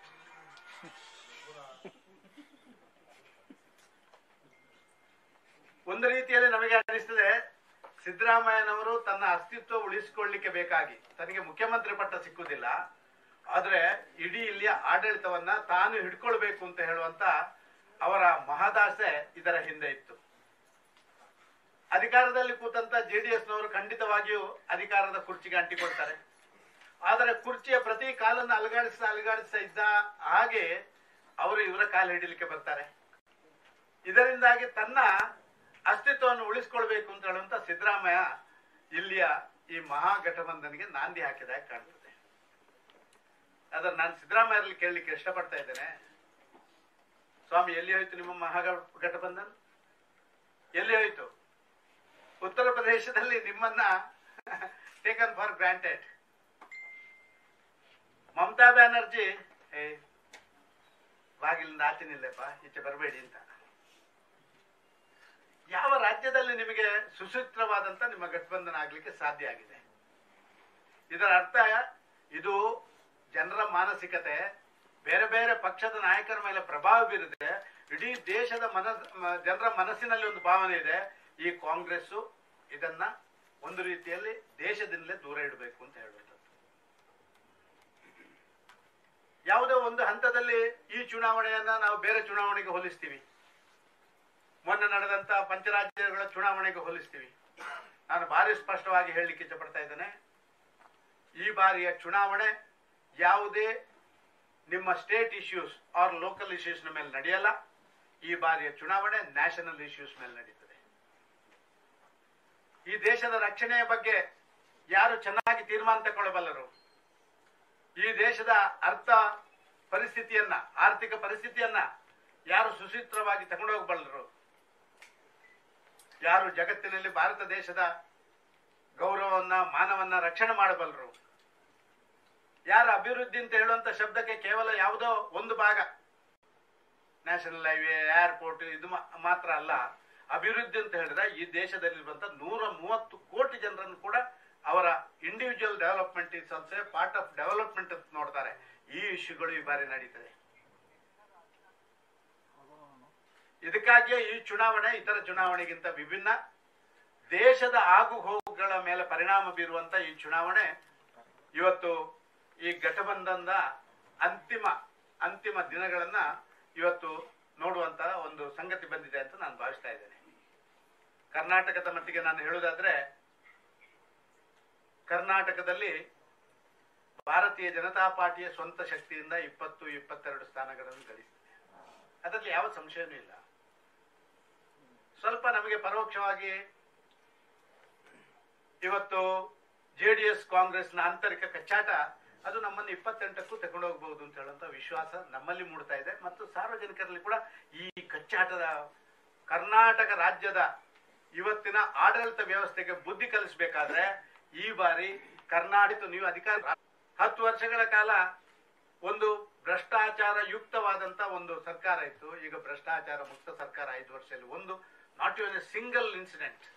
ಒಂದು ರೀತಿಯಲ್ಲಿ ನಮಗೆ ಅನಿಸ್ತದೆ ಸಿದ್ದರಾಮಯ್ಯನವರು ತನ್ನ ಅಸ್ತಿತ್ವ ಉಳಿಸಿಕೊಳ್ಳಿಕ್ಕೆ ಬೇಕಾಗಿ ತನಗೆ ಮುಖ್ಯಮಂತ್ರಿ ಪಟ್ಟ ಸಿಕ್ಕುದಿಲ್ಲ ಆದ್ರೆ ಇಡೀ ಇಲ್ಲಿಯ ಆಡಳಿತವನ್ನ ತಾನು ಹಿಡ್ಕೊಳ್ಬೇಕು ಅಂತ ಹೇಳುವಂತ ಅವರ ಮಹದಾಸೆ ಇದರ ಹಿಂದೆ ಇತ್ತು ಅಧಿಕಾರದಲ್ಲಿ ಕೂತಂತ ಜೆಡಿಎಸ್ನವರು ಖಂಡಿತವಾಗಿಯೂ ಅಧಿಕಾರದ ಕುರ್ಚಿಗೆ ಅಂಟಿಕೊಳ್ತಾರೆ ಆದರೆ ಕುರ್ಚಿಯ ಪ್ರತಿ ಕಾಲನ್ನು ಅಲುಗಾಡಿಸ್ತಾ ಅಲುಗಾಡಿಸ್ತಾ ಇದ್ದ ಹಾಗೆ ಅವರು ಇವರ ಕಾಲು ಹಿಡಿಲಿಕ್ಕೆ ಬರ್ತಾರೆ ಇದರಿಂದಾಗಿ ತನ್ನ ಅಸ್ತಿತ್ವವನ್ನು ಉಳಿಸ್ಕೊಳ್ಬೇಕು ಅಂತ ಹೇಳುವಂತ ಸಿದ್ದರಾಮಯ್ಯ ಇಲ್ಲಿಯ ಈ ಮಹಾಗಠಬಂಧನ್ಗೆ ನಾಂದಿ ಹಾಕಿದಾಗ ಕಾಣ್ತದೆ ಅದರ ನಾನು ಸಿದ್ದರಾಮಯ್ಯರಲ್ಲಿ ಕೇಳಲಿಕ್ಕೆ ಇಷ್ಟಪಡ್ತಾ ಇದ್ದೇನೆ ಸ್ವಾಮಿ ಎಲ್ಲಿ ಹೋಯ್ತು ನಿಮ್ಮ ಮಹಾಗಠಬಂಧನ್ ಎಲ್ಲಿ ಹೋಯ್ತು ಉತ್ತರ ಪ್ರದೇಶದಲ್ಲಿ ನಿಮ್ಮನ್ನ taken for granted Mamata Banerjee ಏ ಬಾಗಿಲಿಂದ ಆಚೆ ನಿಲ್ಲಪ್ಪ ಈಚೆ ಬರಬೇಡಿ ಅಂತ ಯಾವ ರಾಜ್ಯದಲ್ಲಿ ನಿಮಗೆ ಸುಸೂತ್ರವಾದಂತ ನಿಮ್ಮ ಗಠಬಂಧನ ಆಗ್ಲಿಕ್ಕೆ ಸಾಧ್ಯ ಆಗಿದೆ ಇದರ ಅರ್ಥ ಇದು ಜನರ ಮಾನಸಿಕತೆ ಬೇರೆ ಬೇರೆ ಪಕ್ಷದ ನಾಯಕರ ಮೇಲೆ ಪ್ರಭಾವ ಬೀರಿದೆ ಇಡೀ ದೇಶದ ಮನಸ್ ಮ- ಜನರ ಮನಸ್ಸಿನಲ್ಲಿ ಒಂದು ಭಾವನೆ ಇದೆ ಈ ಕಾಂಗ್ರೆಸ್ಸು ಇದನ್ನ ಒಂದು ರೀತಿಯಲ್ಲಿ ದೇಶದಿಂದಲೇ ದೂರ ಇಡಬೇಕು ಅಂತ ಹೇಳುವಂಥದ್ದು ಯಾವುದೋ ಒಂದು ಹಂತದಲ್ಲಿ ಈ ಚುನಾವಣೆಯನ್ನ ನಾವು ಬೇರೆ ಚುನಾವಣೆಗೆ ಹೋಲಿಸ್ತೀವಿ ಮೊನ್ನೆ ನಡೆದಂತ ಪಂಚರಾಜ್ಯಗಳ ಚುನಾವಣೆಗೆ ಹೋಲಿಸ್ತೀವಿ ನಾನು ಭಾರಿ ಸ್ಪಷ್ಟವಾಗಿ ಹೇಳಲಿಕ್ಕೆ ಇಷ್ಟಪಡ್ತಾ ಇದ್ದೇನೆ ಈ ಬಾರಿಯ ಚುನಾವಣೆ ಯಾವುದೇ ನಿಮ್ಮ state issues or local issues ಮೇಲೆ ನಡೆಯಲ್ಲ ಈ ಬಾರಿಯ ಚುನಾವಣೆ ನ್ಯಾಷನಲ್ ಇಶ್ಯೂಸ್ ಮೇಲೆ ನಡೀತದೆ ಈ ದೇಶದ ರಕ್ಷಣೆಯ ಬಗ್ಗೆ ಯಾರು ಚೆನ್ನಾಗಿ ತೀರ್ಮಾನ ತಗೊಳ್ಳಬಲ್ಲರು ಈ ದೇಶದ ಅರ್ಥ ಪರಿಸ್ಥಿತಿಯನ್ನ ಆರ್ಥಿಕ ಪರಿಸ್ಥಿತಿಯನ್ನ ಯಾರು ಸುಸೂತ್ರವಾಗಿ ತಗೊಂಡೋಗಬಲ್ಲರು ಯಾರು ಜಗತ್ತಿನಲ್ಲಿ ಭಾರತ ದೇಶದ ಗೌರವವನ್ನ ಮಾನವನ್ನ ರಕ್ಷಣೆ ಮಾಡಬಲ್ಲರು ಯಾರು ಅಭಿವೃದ್ಧಿ ಅಂತ ಹೇಳುವಂತ ಶಬ್ದಕ್ಕೆ ಕೇವಲ ಯಾವುದೋ ಒಂದು ಭಾಗ ನ್ಯಾಷನಲ್ ಹೈವೇ ಏರ್ಪೋರ್ಟ್ ಇದು ಮಾ- ಮಾತ್ರ ಅಲ್ಲ ಅಭಿವೃದ್ಧಿ ಅಂತ ಹೇಳಿದ್ರೆ ಈ ದೇಶದಲ್ಲಿರುವಂತ ನೂರ ಮೂವತ್ತು ಕೋಟಿ ಜನರನ್ನು ಕೂಡ ಅವರ individual development is also part of development ಅಂತ ನೋಡ್ತಾರೆ ಈ ಇಶ್ಯೂಗಳು ಈ ಬಾರಿ ನಡೀತದೆ ಇದಕ್ಕಾಗಿಯೇ ಈ ಚುನಾವಣೆ ಇತರ ಚುನಾವಣೆಗಿಂತ ವಿಭಿನ್ನ ದೇಶದ ಆಗು ಹೋಗುಗಳ ಮೇಲೆ ಪರಿಣಾಮ ಬೀರುವಂತ ಈ ಚುನಾವಣೆ ಇವತ್ತು ಈ ಘಟಬಂಧನದ ಅಂತಿಮ ಅಂತಿಮ ದಿನಗಳನ್ನ ಇವತ್ತು ನೋಡುವಂತ ಒಂದು ಸಂಗತಿ ಬಂದಿದೆ ಅಂತ ನಾನು ಭಾವಿಸ್ತಾ ಇದ್ದೇನೆ ಕರ್ನಾಟಕದ ಮಟ್ಟಿಗೆ ನಾನು ಹೇಳುವುದಾದ್ರೆ ಕರ್ನಾಟಕದಲ್ಲಿ ಭಾರತೀಯ ಜನತಾ ಪಾರ್ಟಿಯ ಸ್ವಂತ ಶಕ್ತಿಯಿಂದ ಇಪ್ಪತ್ತು ಇಪ್ಪತ್ತೆರಡು ಸ್ಥಾನಗಳನ್ನು ಗಳಿಸಿದೆ ಅದರಲ್ಲಿ ಯಾವ ಸಂಶಯವೂ ಇಲ್ಲ ಸ್ವಲ್ಪ ನಮಗೆ ಪರೋಕ್ಷವಾಗಿ ಇವತ್ತು ಜೆಡಿಎಸ್ ಕಾಂಗ್ರೆಸ್ನ ಆಂತರಿಕ ಕಚ್ಚಾಟ ಅದು ನಮ್ಮನ್ನು ಇಪ್ಪತ್ತೆಂಟಕ್ಕೂ ತಗೊಂಡು ಹೋಗಬಹುದು ಅಂತ ಹೇಳುವಂತ ವಿಶ್ವಾಸ ನಮ್ಮಲ್ಲಿ ಮೂಡ್ತಾ ಇದೆ ಮತ್ತು ಸಾರ್ವಜನಿಕರಲ್ಲಿ ಕೂಡ ಈ ಕಚ್ಚಾಟದ ಕರ್ನಾಟಕ ರಾಜ್ಯದ ಇವತ್ತಿನ ಆಡಳಿತ ವ್ಯವಸ್ಥೆಗೆ ಬುದ್ಧಿ ಕಲಿಸಬೇಕಾದ್ರೆ ಈ ಬಾರಿ ಕರ್ನಾಟಕ ನೀವು ಅಧಿಕಾರ ಹತ್ತು ವರ್ಷಗಳ ಕಾಲ ಒಂದು ಭ್ರಷ್ಟಾಚಾರ ಯುಕ್ತವಾದಂತ ಒಂದು ಸರ್ಕಾರ ಇತ್ತು ಈಗ ಭ್ರಷ್ಟಾಚಾರ ಮುಕ್ತ ಸರ್ಕಾರ ಐದು ವರ್ಷದಲ್ಲಿ ಒಂದು not even a single incident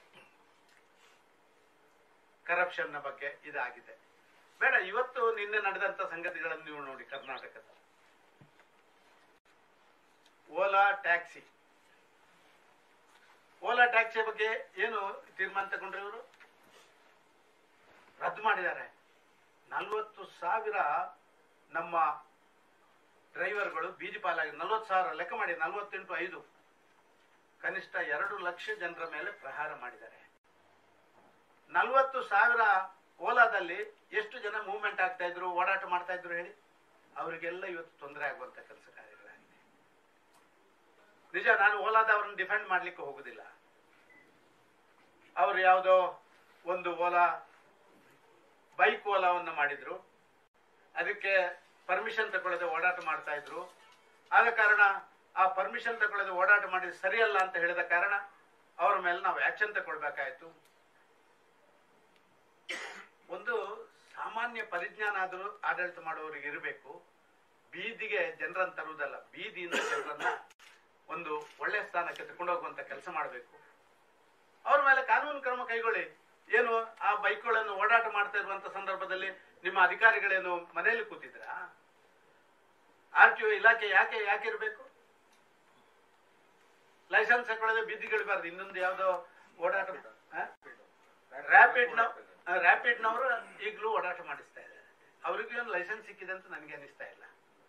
corruption ನ ಬಗ್ಗೆ ಇದಾಗಿದೆ ಬೇಡ ಇವತ್ತು ನಿನ್ನೆ ನಡೆದಂತ ಸಂಗತಿಗಳನ್ನು ನೀವು ನೋಡಿ ಕರ್ನಾಟಕದ ಓಲಾ ಟ್ಯಾಕ್ಸಿ ಓಲಾ ಟ್ಯಾಕ್ಸಿ ಬಗ್ಗೆ ಏನು ತೀರ್ಮಾನ ತಗೊಂಡ್ರು ಇವರು ರದ್ದು ಮಾಡಿದ್ದಾರೆ ನಲ್ವತ್ತು ಸಾವಿರ ನಮ್ಮ ಡ್ರೈವರ್ಗಳು ಬೀದಿ ಪಾಲಾಗಿ ನಲ್ವತ್ತು ಸಾವಿರ ಲೆಕ್ಕ ಮಾಡಿ ನಲ್ವತ್ತೆಂಟು ಐದು ಕನಿಷ್ಠ ಎರಡು ಲಕ್ಷ ಜನರ ಮೇಲೆ ಪ್ರಹಾರ ಮಾಡಿದ್ದಾರೆ ನಲ್ವತ್ತು ಸಾವಿರ ಓಲಾದಲ್ಲಿ ಎಷ್ಟು ಜನ ಮೂವ್ಮೆಂಟ್ ಆಗ್ತಾ ಇದ್ರು ಓಡಾಟ ಮಾಡ್ತಾ ಇದ್ರು ಹೇಳಿ ಅವರಿಗೆಲ್ಲ ಇವತ್ತು ತೊಂದರೆ ಆಗುವಂತ ಕೆಲಸ ಕಾರ್ಯಗಳಾಗಿದೆ ನಿಜ ನಾನು ಓಲಾದವ್ರನ್ನ ಡಿಫೆಂಡ್ ಮಾಡ್ಲಿಕ್ಕೆ ಹೋಗುದಿಲ್ಲ ಅವರು ಯಾವುದೋ ಒಂದು ಓಲಾ ಬೈಕ್ ಓಲಾವನ್ನು ಮಾಡಿದ್ರು ಅದಕ್ಕೆ ಪರ್ಮಿಷನ್ ತಗೊಳ್ಳದೆ ಓಡಾಟ ಮಾಡ್ತಾ ಇದ್ರು ಆದ ಕಾರಣ ಆ ಪರ್ಮಿಷನ್ ತಗೊಳ್ಳದೆ ಓಡಾಟ ಮಾಡಿದ ಸರಿಯಲ್ಲ ಅಂತ ಹೇಳಿದ ಕಾರಣ ಅವರ ಮೇಲೆ ನಾವು ಆಕ್ಷನ್ ತಗೊಳ್ಬೇಕಾಯ್ತು ಒಂದು ಸಾಮಾನ್ಯ ಪರಿಜ್ಞಾನ ಆದರೂ ಆಡಳಿತ ಮಾಡುವವರಿಗೆ ಇರಬೇಕು ಬೀದಿಗೆ ಜನರನ್ನು ತರುವುದಲ್ಲ ಬೀದಿಯಿಂದ ಜನರನ್ನ ಒಂದು ಒಳ್ಳೆ ಸ್ಥಾನಕ್ಕೆ ತಗೊಂಡು ಹೋಗುವಂತ ಕೆಲಸ ಮಾಡಬೇಕು ಅವ್ರ ಮೇಲೆ ಕಾನೂನು ಕ್ರಮ ಕೈಗೊಳ್ಳಿ ಏನು ಆ ಬೈಕ್ಗಳನ್ನು ಓಡಾಟ ಮಾಡ್ತಾ ಇರುವಂತ ಸಂದರ್ಭದಲ್ಲಿ ನಿಮ್ಮ ಅಧಿಕಾರಿಗಳೇನು ಮನೆಯಲ್ಲಿ ಕೂತಿದ್ರಾ ಆರ್ ಟಿ ಒ ಇಲಾಖೆ ಯಾಕೆ ಯಾಕೆ ಇರಬೇಕು ಲೈಸೆನ್ಸ್ ಹಾಕೊಳ್ಳದೆ ಬೀದಿಗಿಡಬಾರ್ದು ಇನ್ನೊಂದು ಯಾವ್ದೋ ಓಡಾಟ ರ್ಯಾಪಿಡ್ ರ್ಯಾಪಿಡ್ನವರು ಈಗಲೂ ಓಡಾಟ ಮಾಡಿಸ್ತಾ ಇದ್ದಾರೆ ಅವರಿಗೂ ಏನು ಲೈಸೆನ್ಸ್ ಸಿಕ್ಕಿದೆ ಅಂತ ನನಗೆ ಅನಿಸ್ತಾ ಇಲ್ಲ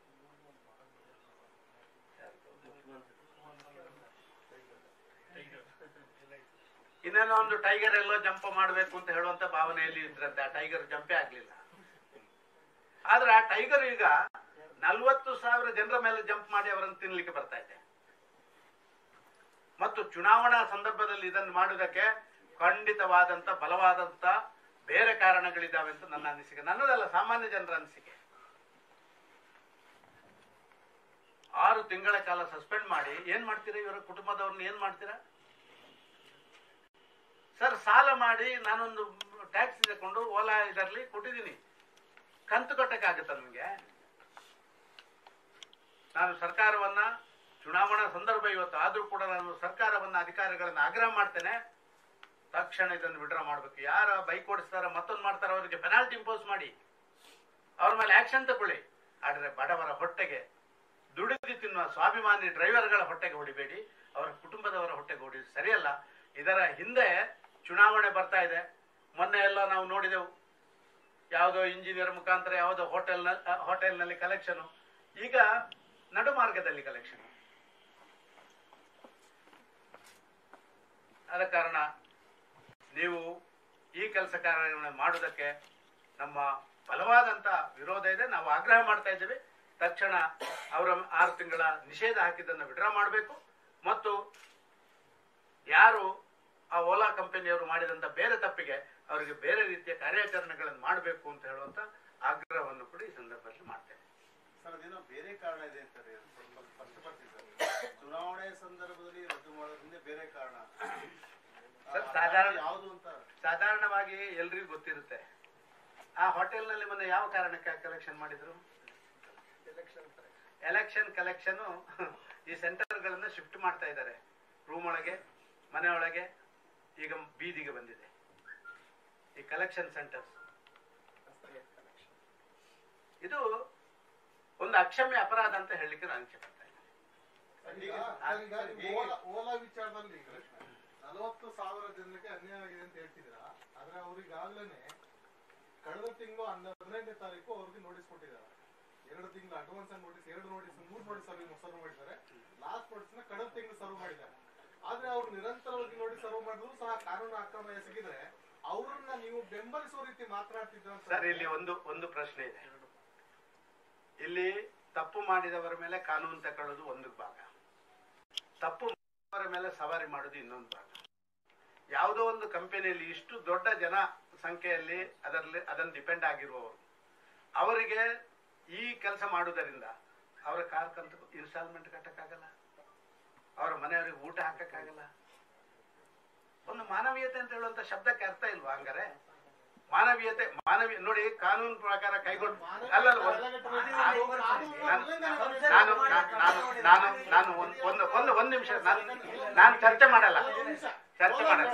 ಇನ್ನೇನೋ ಒಂದು ಟೈಗರ್ ಎಲ್ಲೋ ಜಂಪ್ ಮಾಡಬೇಕು ಅಂತ ಹೇಳುವಂತ ಭಾವನೆಯಲ್ಲಿ ಇದ್ರಂತೆ ಆ ಟೈಗರ್ ಜಂಪೇ ಆಗ್ಲಿಲ್ಲ ಆದ್ರೆ ಆ ಟೈಗರ್ ಈಗ ನಲ್ವತ್ತು ಸಾವಿರ ಜನರ ಮೇಲೆ ಜಂಪ್ ಮಾಡಿ ಅವರನ್ನು ತಿನ್ಲಿಕ್ಕೆ ಬರ್ತಾ ಇದೆ ಮತ್ತು ಚುನಾವಣಾ ಸಂದರ್ಭದಲ್ಲಿ ಇದನ್ನು ಮಾಡುವುದಕ್ಕೆ ಖಂಡಿತವಾದಂತ ಬಲವಾದಂತ ಬೇರೆ ಕಾರಣಗಳಿದ್ದಾವೆ ಅಂತ ನನ್ನ ಅನಿಸಿಕೆ ನನ್ನದಲ್ಲ ಸಾಮಾನ್ಯ ಜನರ ಅನಿಸಿಕೆ ಆರು ತಿಂಗಳ ಕಾಲ ಸಸ್ಪೆಂಡ್ ಮಾಡಿ ಏನ್ ಮಾಡ್ತೀರಾ ಇವರ ಕುಟುಂಬದವ್ರನ್ನ ಏನ್ ಮಾಡ್ತೀರಾ ಸರ್ ಸಾಲ ಮಾಡಿ ನಾನೊಂದು ಟ್ಯಾಕ್ಸಿ ತಗೊಂಡು ಓಲಾ ಇದರಲ್ಲಿ ಕೊಟ್ಟಿದ್ದೀನಿ ಕಂತು ಕಟ್ಟಕ್ಕಾಗತ್ತ ನಿಮಗೆ ನಾನು ಸರ್ಕಾರವನ್ನ ಚುನಾವಣಾ ಸಂದರ್ಭ ಇವತ್ತು ಆದ್ರೂ ಕೂಡ ನಾನು ಸರ್ಕಾರವನ್ನ ಅಧಿಕಾರಿಗಳನ್ನ ಆಗ್ರಹ ಮಾಡ್ತೇನೆ ತಕ್ಷಣ ಇದನ್ನು ವಿಡ್ರಾ ಮಾಡಬೇಕು ಯಾರ ಬೈಕ್ ಓಡಿಸ್ತಾರ ಮತ್ತೊಂದು ಮಾಡ್ತಾರ ಅವರಿಗೆ ಪೆನಾಲ್ಟಿ ಇಂಪೋಸ್ ಮಾಡಿ ಅವ್ರ ಮೇಲೆ ಆಕ್ಷನ್ ತಗೊಳ್ಳಿ ಆದ್ರೆ ಬಡವರ ಹೊಟ್ಟೆಗೆ ದುಡಿದು ತಿನ್ನುವ ಸ್ವಾಭಿಮಾನಿ ಡ್ರೈವರ್ಗಳ ಹೊಟ್ಟೆಗೆ ಹೊಡಿಬೇಡಿ ಅವರ ಕುಟುಂಬದವರ ಹೊಟ್ಟೆಗೆ ಹೊಡಿ ಸರಿಯಲ್ಲ ಇದರ ಹಿಂದೆ ಚುನಾವಣೆ ಬರ್ತಾ ಇದೆ ಮೊನ್ನೆ ಎಲ್ಲ ನಾವು ನೋಡಿದೆವು ಯಾವುದೋ ಇಂಜಿನಿಯರ್ ಮುಖಾಂತರ ಯಾವುದೋ ಹೋಟೆಲ್ ಹೋಟೆಲ್ನಲ್ಲಿ ಕಲೆಕ್ಷನ್ ಈಗ ನಡು ಮಾರ್ಗದಲ್ಲಿ ಕಲೆಕ್ಷನ್ ಆದ ಕಾರಣ ನೀವು ಈ ಕೆಲಸ ಕಾರ್ಯಗಳನ್ನು ಮಾಡುವುದಕ್ಕೆ ನಮ್ಮ ಬಲವಾದಂತ ವಿರೋಧ ಇದೆ ನಾವು ಆಗ್ರಹ ಮಾಡ್ತಾ ಇದ್ದೇವೆ ತಕ್ಷಣ ಅವರ ಆರು ತಿಂಗಳ ನಿಷೇಧ ಹಾಕಿದ್ದನ್ನು ವಿಡ್ರಾ ಮಾಡಬೇಕು ಮತ್ತು ಯಾರು ಆ ಓಲಾ ಕಂಪನಿಯವರು ಮಾಡಿದಂತ ಬೇರೆ ತಪ್ಪಿಗೆ ಅವರಿಗೆ ಬೇರೆ ರೀತಿಯ ಕಾರ್ಯಾಚರಣೆಗಳನ್ನು ಮಾಡಬೇಕು ಅಂತ ಹೇಳುವಂತ ಆಗ್ರಹವನ್ನು ಕೂಡ ಈ ಸಂದರ್ಭದಲ್ಲಿ ಮಾಡ್ತೇನೆ ಸರ್ ಅದೇನೋ ಬೇರೆ ಕಾರಣ ಇದೆ ಅಂತಾರೆ ಅದು ಸ್ವಲ್ಪ ಸ್ಪಷ್ಟಪಡಿಸಿದ್ದಾರೆ ಚುನಾವಣೆ ಸಂದರ್ಭದಲ್ಲಿ ರದ್ದು ಮಾಡೋದ್ರಿಂದ ಬೇರೆ ಕಾರಣ ಸರ್, ಸಾಧಾರಣ ಯಾವುದು ಅಂತ ಸಾಧಾರಣವಾಗಿ ಎಲ್ರಿಗೂ ಗೊತ್ತಿರುತ್ತೆ ಆ ಹೋಟೆಲ್ನಲ್ಲಿ ಮೊನ್ನೆ ಯಾವ ಕಾರಣಕ್ಕೆ ಕಲೆಕ್ಷನ್ ಮಾಡಿದ್ರು ಎಲೆಕ್ಷನ್ ಕಲೆಕ್ಷನ್ ಈ ಸೆಂಟರ್ಗಳನ್ನ ಶಿಫ್ಟ್ ಮಾಡ್ತಾ ಇದ್ದಾರೆ ರೂಮ್ ಒಳಗೆ ಮನೆ ಒಳಗೆ ಈಗ ಬೀದಿಗೆ ಬಂದಿದೆ ಈ ಕಲೆಕ್ಷನ್ ಸೆಂಟರ್ಸ್ ಇದು ಒಂದು ಅಕ್ಷಮ್ಯ ಅಪರಾಧ ಅಂತ ಹೇಳಲಿಕ್ಕೆ ನಾನು ಇಚ್ಛೆ ಪಡ್ತಾ ಇದ್ದೀನಿ ಈಗ ಸರ್, ಈಗ ನೀವು ಓಲಾ ಓಲಾ ವಿಚಾರದಲ್ಲಿ ನಲವತ್ತು ಸಾವಿರ ಜನರಿಗೆ ಅನ್ಯಾಯ ಆಗಿದೆ ಅಂತ ಹೇಳ್ತಿದ್ದೀರಾ ಆದ್ರೆ ಅವ್ರಿಗಾಗ್ಲೇನೆ ಕಳೆದ ತಿಂಗಳು ಹದಿನೈದನೇ ತಾರೀಕು ಅವ್ರಿಗೆ ನೋಟಿಸ್ ಕೊಟ್ಟಿದ್ದಾರೆ ಎರಡು ತಿಂಗಳು ಅಡ್ವಾನ್ಸ್ ನೋಟಿಸ್ ಎರಡು ನೋಟಿಸ್ ಮೂರು ನೋಟಿಸ್ ಸರ್ವ್ ಸರ್ವ್ ಮಾಡಿದ್ದಾರೆ ಲಾಸ್ಟ್ ನೋಟಿಸ್ ನ ಕಳೆದ ತಿಂಗಳು ಸರ್ವ್ ಮಾಡಿದ್ದಾರೆ ಆದ್ರೆ ಅವ್ರು ನಿರಂತರವಾಗಿ ನೋಟಿಸ್ ಸರ್ವ್ ಮಾಡಿದ್ರು ಸಹ ಕಾನೂನು ಅಕ್ರಮ ಎಸಗಿದ್ರೆ ಅವ್ರನ್ನ ನೀವು ಬೆಂಬಲಿಸುವ ರೀತಿ ಮಾತನಾಡ್ತಿದ್ರ ಸರ್ ಇಲ್ಲಿ ಒಂದು ಒಂದು ಪ್ರಶ್ನೆ ಇದೆ ಇಲ್ಲಿ ತಪ್ಪು ಮಾಡಿದವರ ಮೇಲೆ ಕಾನೂನು ತಗೊಳ್ಳೋದು ಒಂದು ಭಾಗ ತಪ್ಪು ಮಾಡಿದವರ ಮೇಲೆ ಸವಾರಿ ಮಾಡೋದು ಇನ್ನೊಂದು ಭಾಗ ಯಾವುದೋ ಒಂದು ಕಂಪನಿಯಲ್ಲಿ ಇಷ್ಟು ದೊಡ್ಡ ಜನ ಸಂಖ್ಯೆಯಲ್ಲಿ ಅದರಲ್ಲಿ ಅದನ್ನು ಡಿಪೆಂಡ್ ಆಗಿರುವವರು ಅವರಿಗೆ ಈ ಕೆಲಸ ಮಾಡುವುದರಿಂದ ಅವರ ಕಾರ್ ಕಂತು ಇನ್ಸ್ಟಾಲ್ಮೆಂಟ್ ಕಟ್ಟಕ್ಕಾಗಲ್ಲ ಅವರ ಮನೆಯವರಿಗೆ ಊಟ ಹಾಕಕ್ಕಾಗಲ್ಲ ಒಂದು ಮಾನವೀಯತೆ ಅಂತ ಹೇಳುವಂತ ಶಬ್ದಕ್ಕೆ ಅರ್ಥ ಇಲ್ವಾ ಹಂಗಾರೆ ಮಾನವೀಯತೆ ಮಾನವೀಯ ನೋಡಿ ಕಾನೂನು ಪ್ರಕಾರ ಕೈಗೊಂಡು ಅಲ್ಲಲ್ಲ ಒಂದು- ನಾನು ನಾನು ನಾನು ನಾನು ನಾನು ಒಂದು ಒಂದು ಒಂದು ಒಂದು ನಿಮಿಷ ನಾನು ನಾನು ಚರ್ಚೆ ಮಾಡಲ್ಲ ಚರ್ಚೆ ಮಾಡಲ್ಲ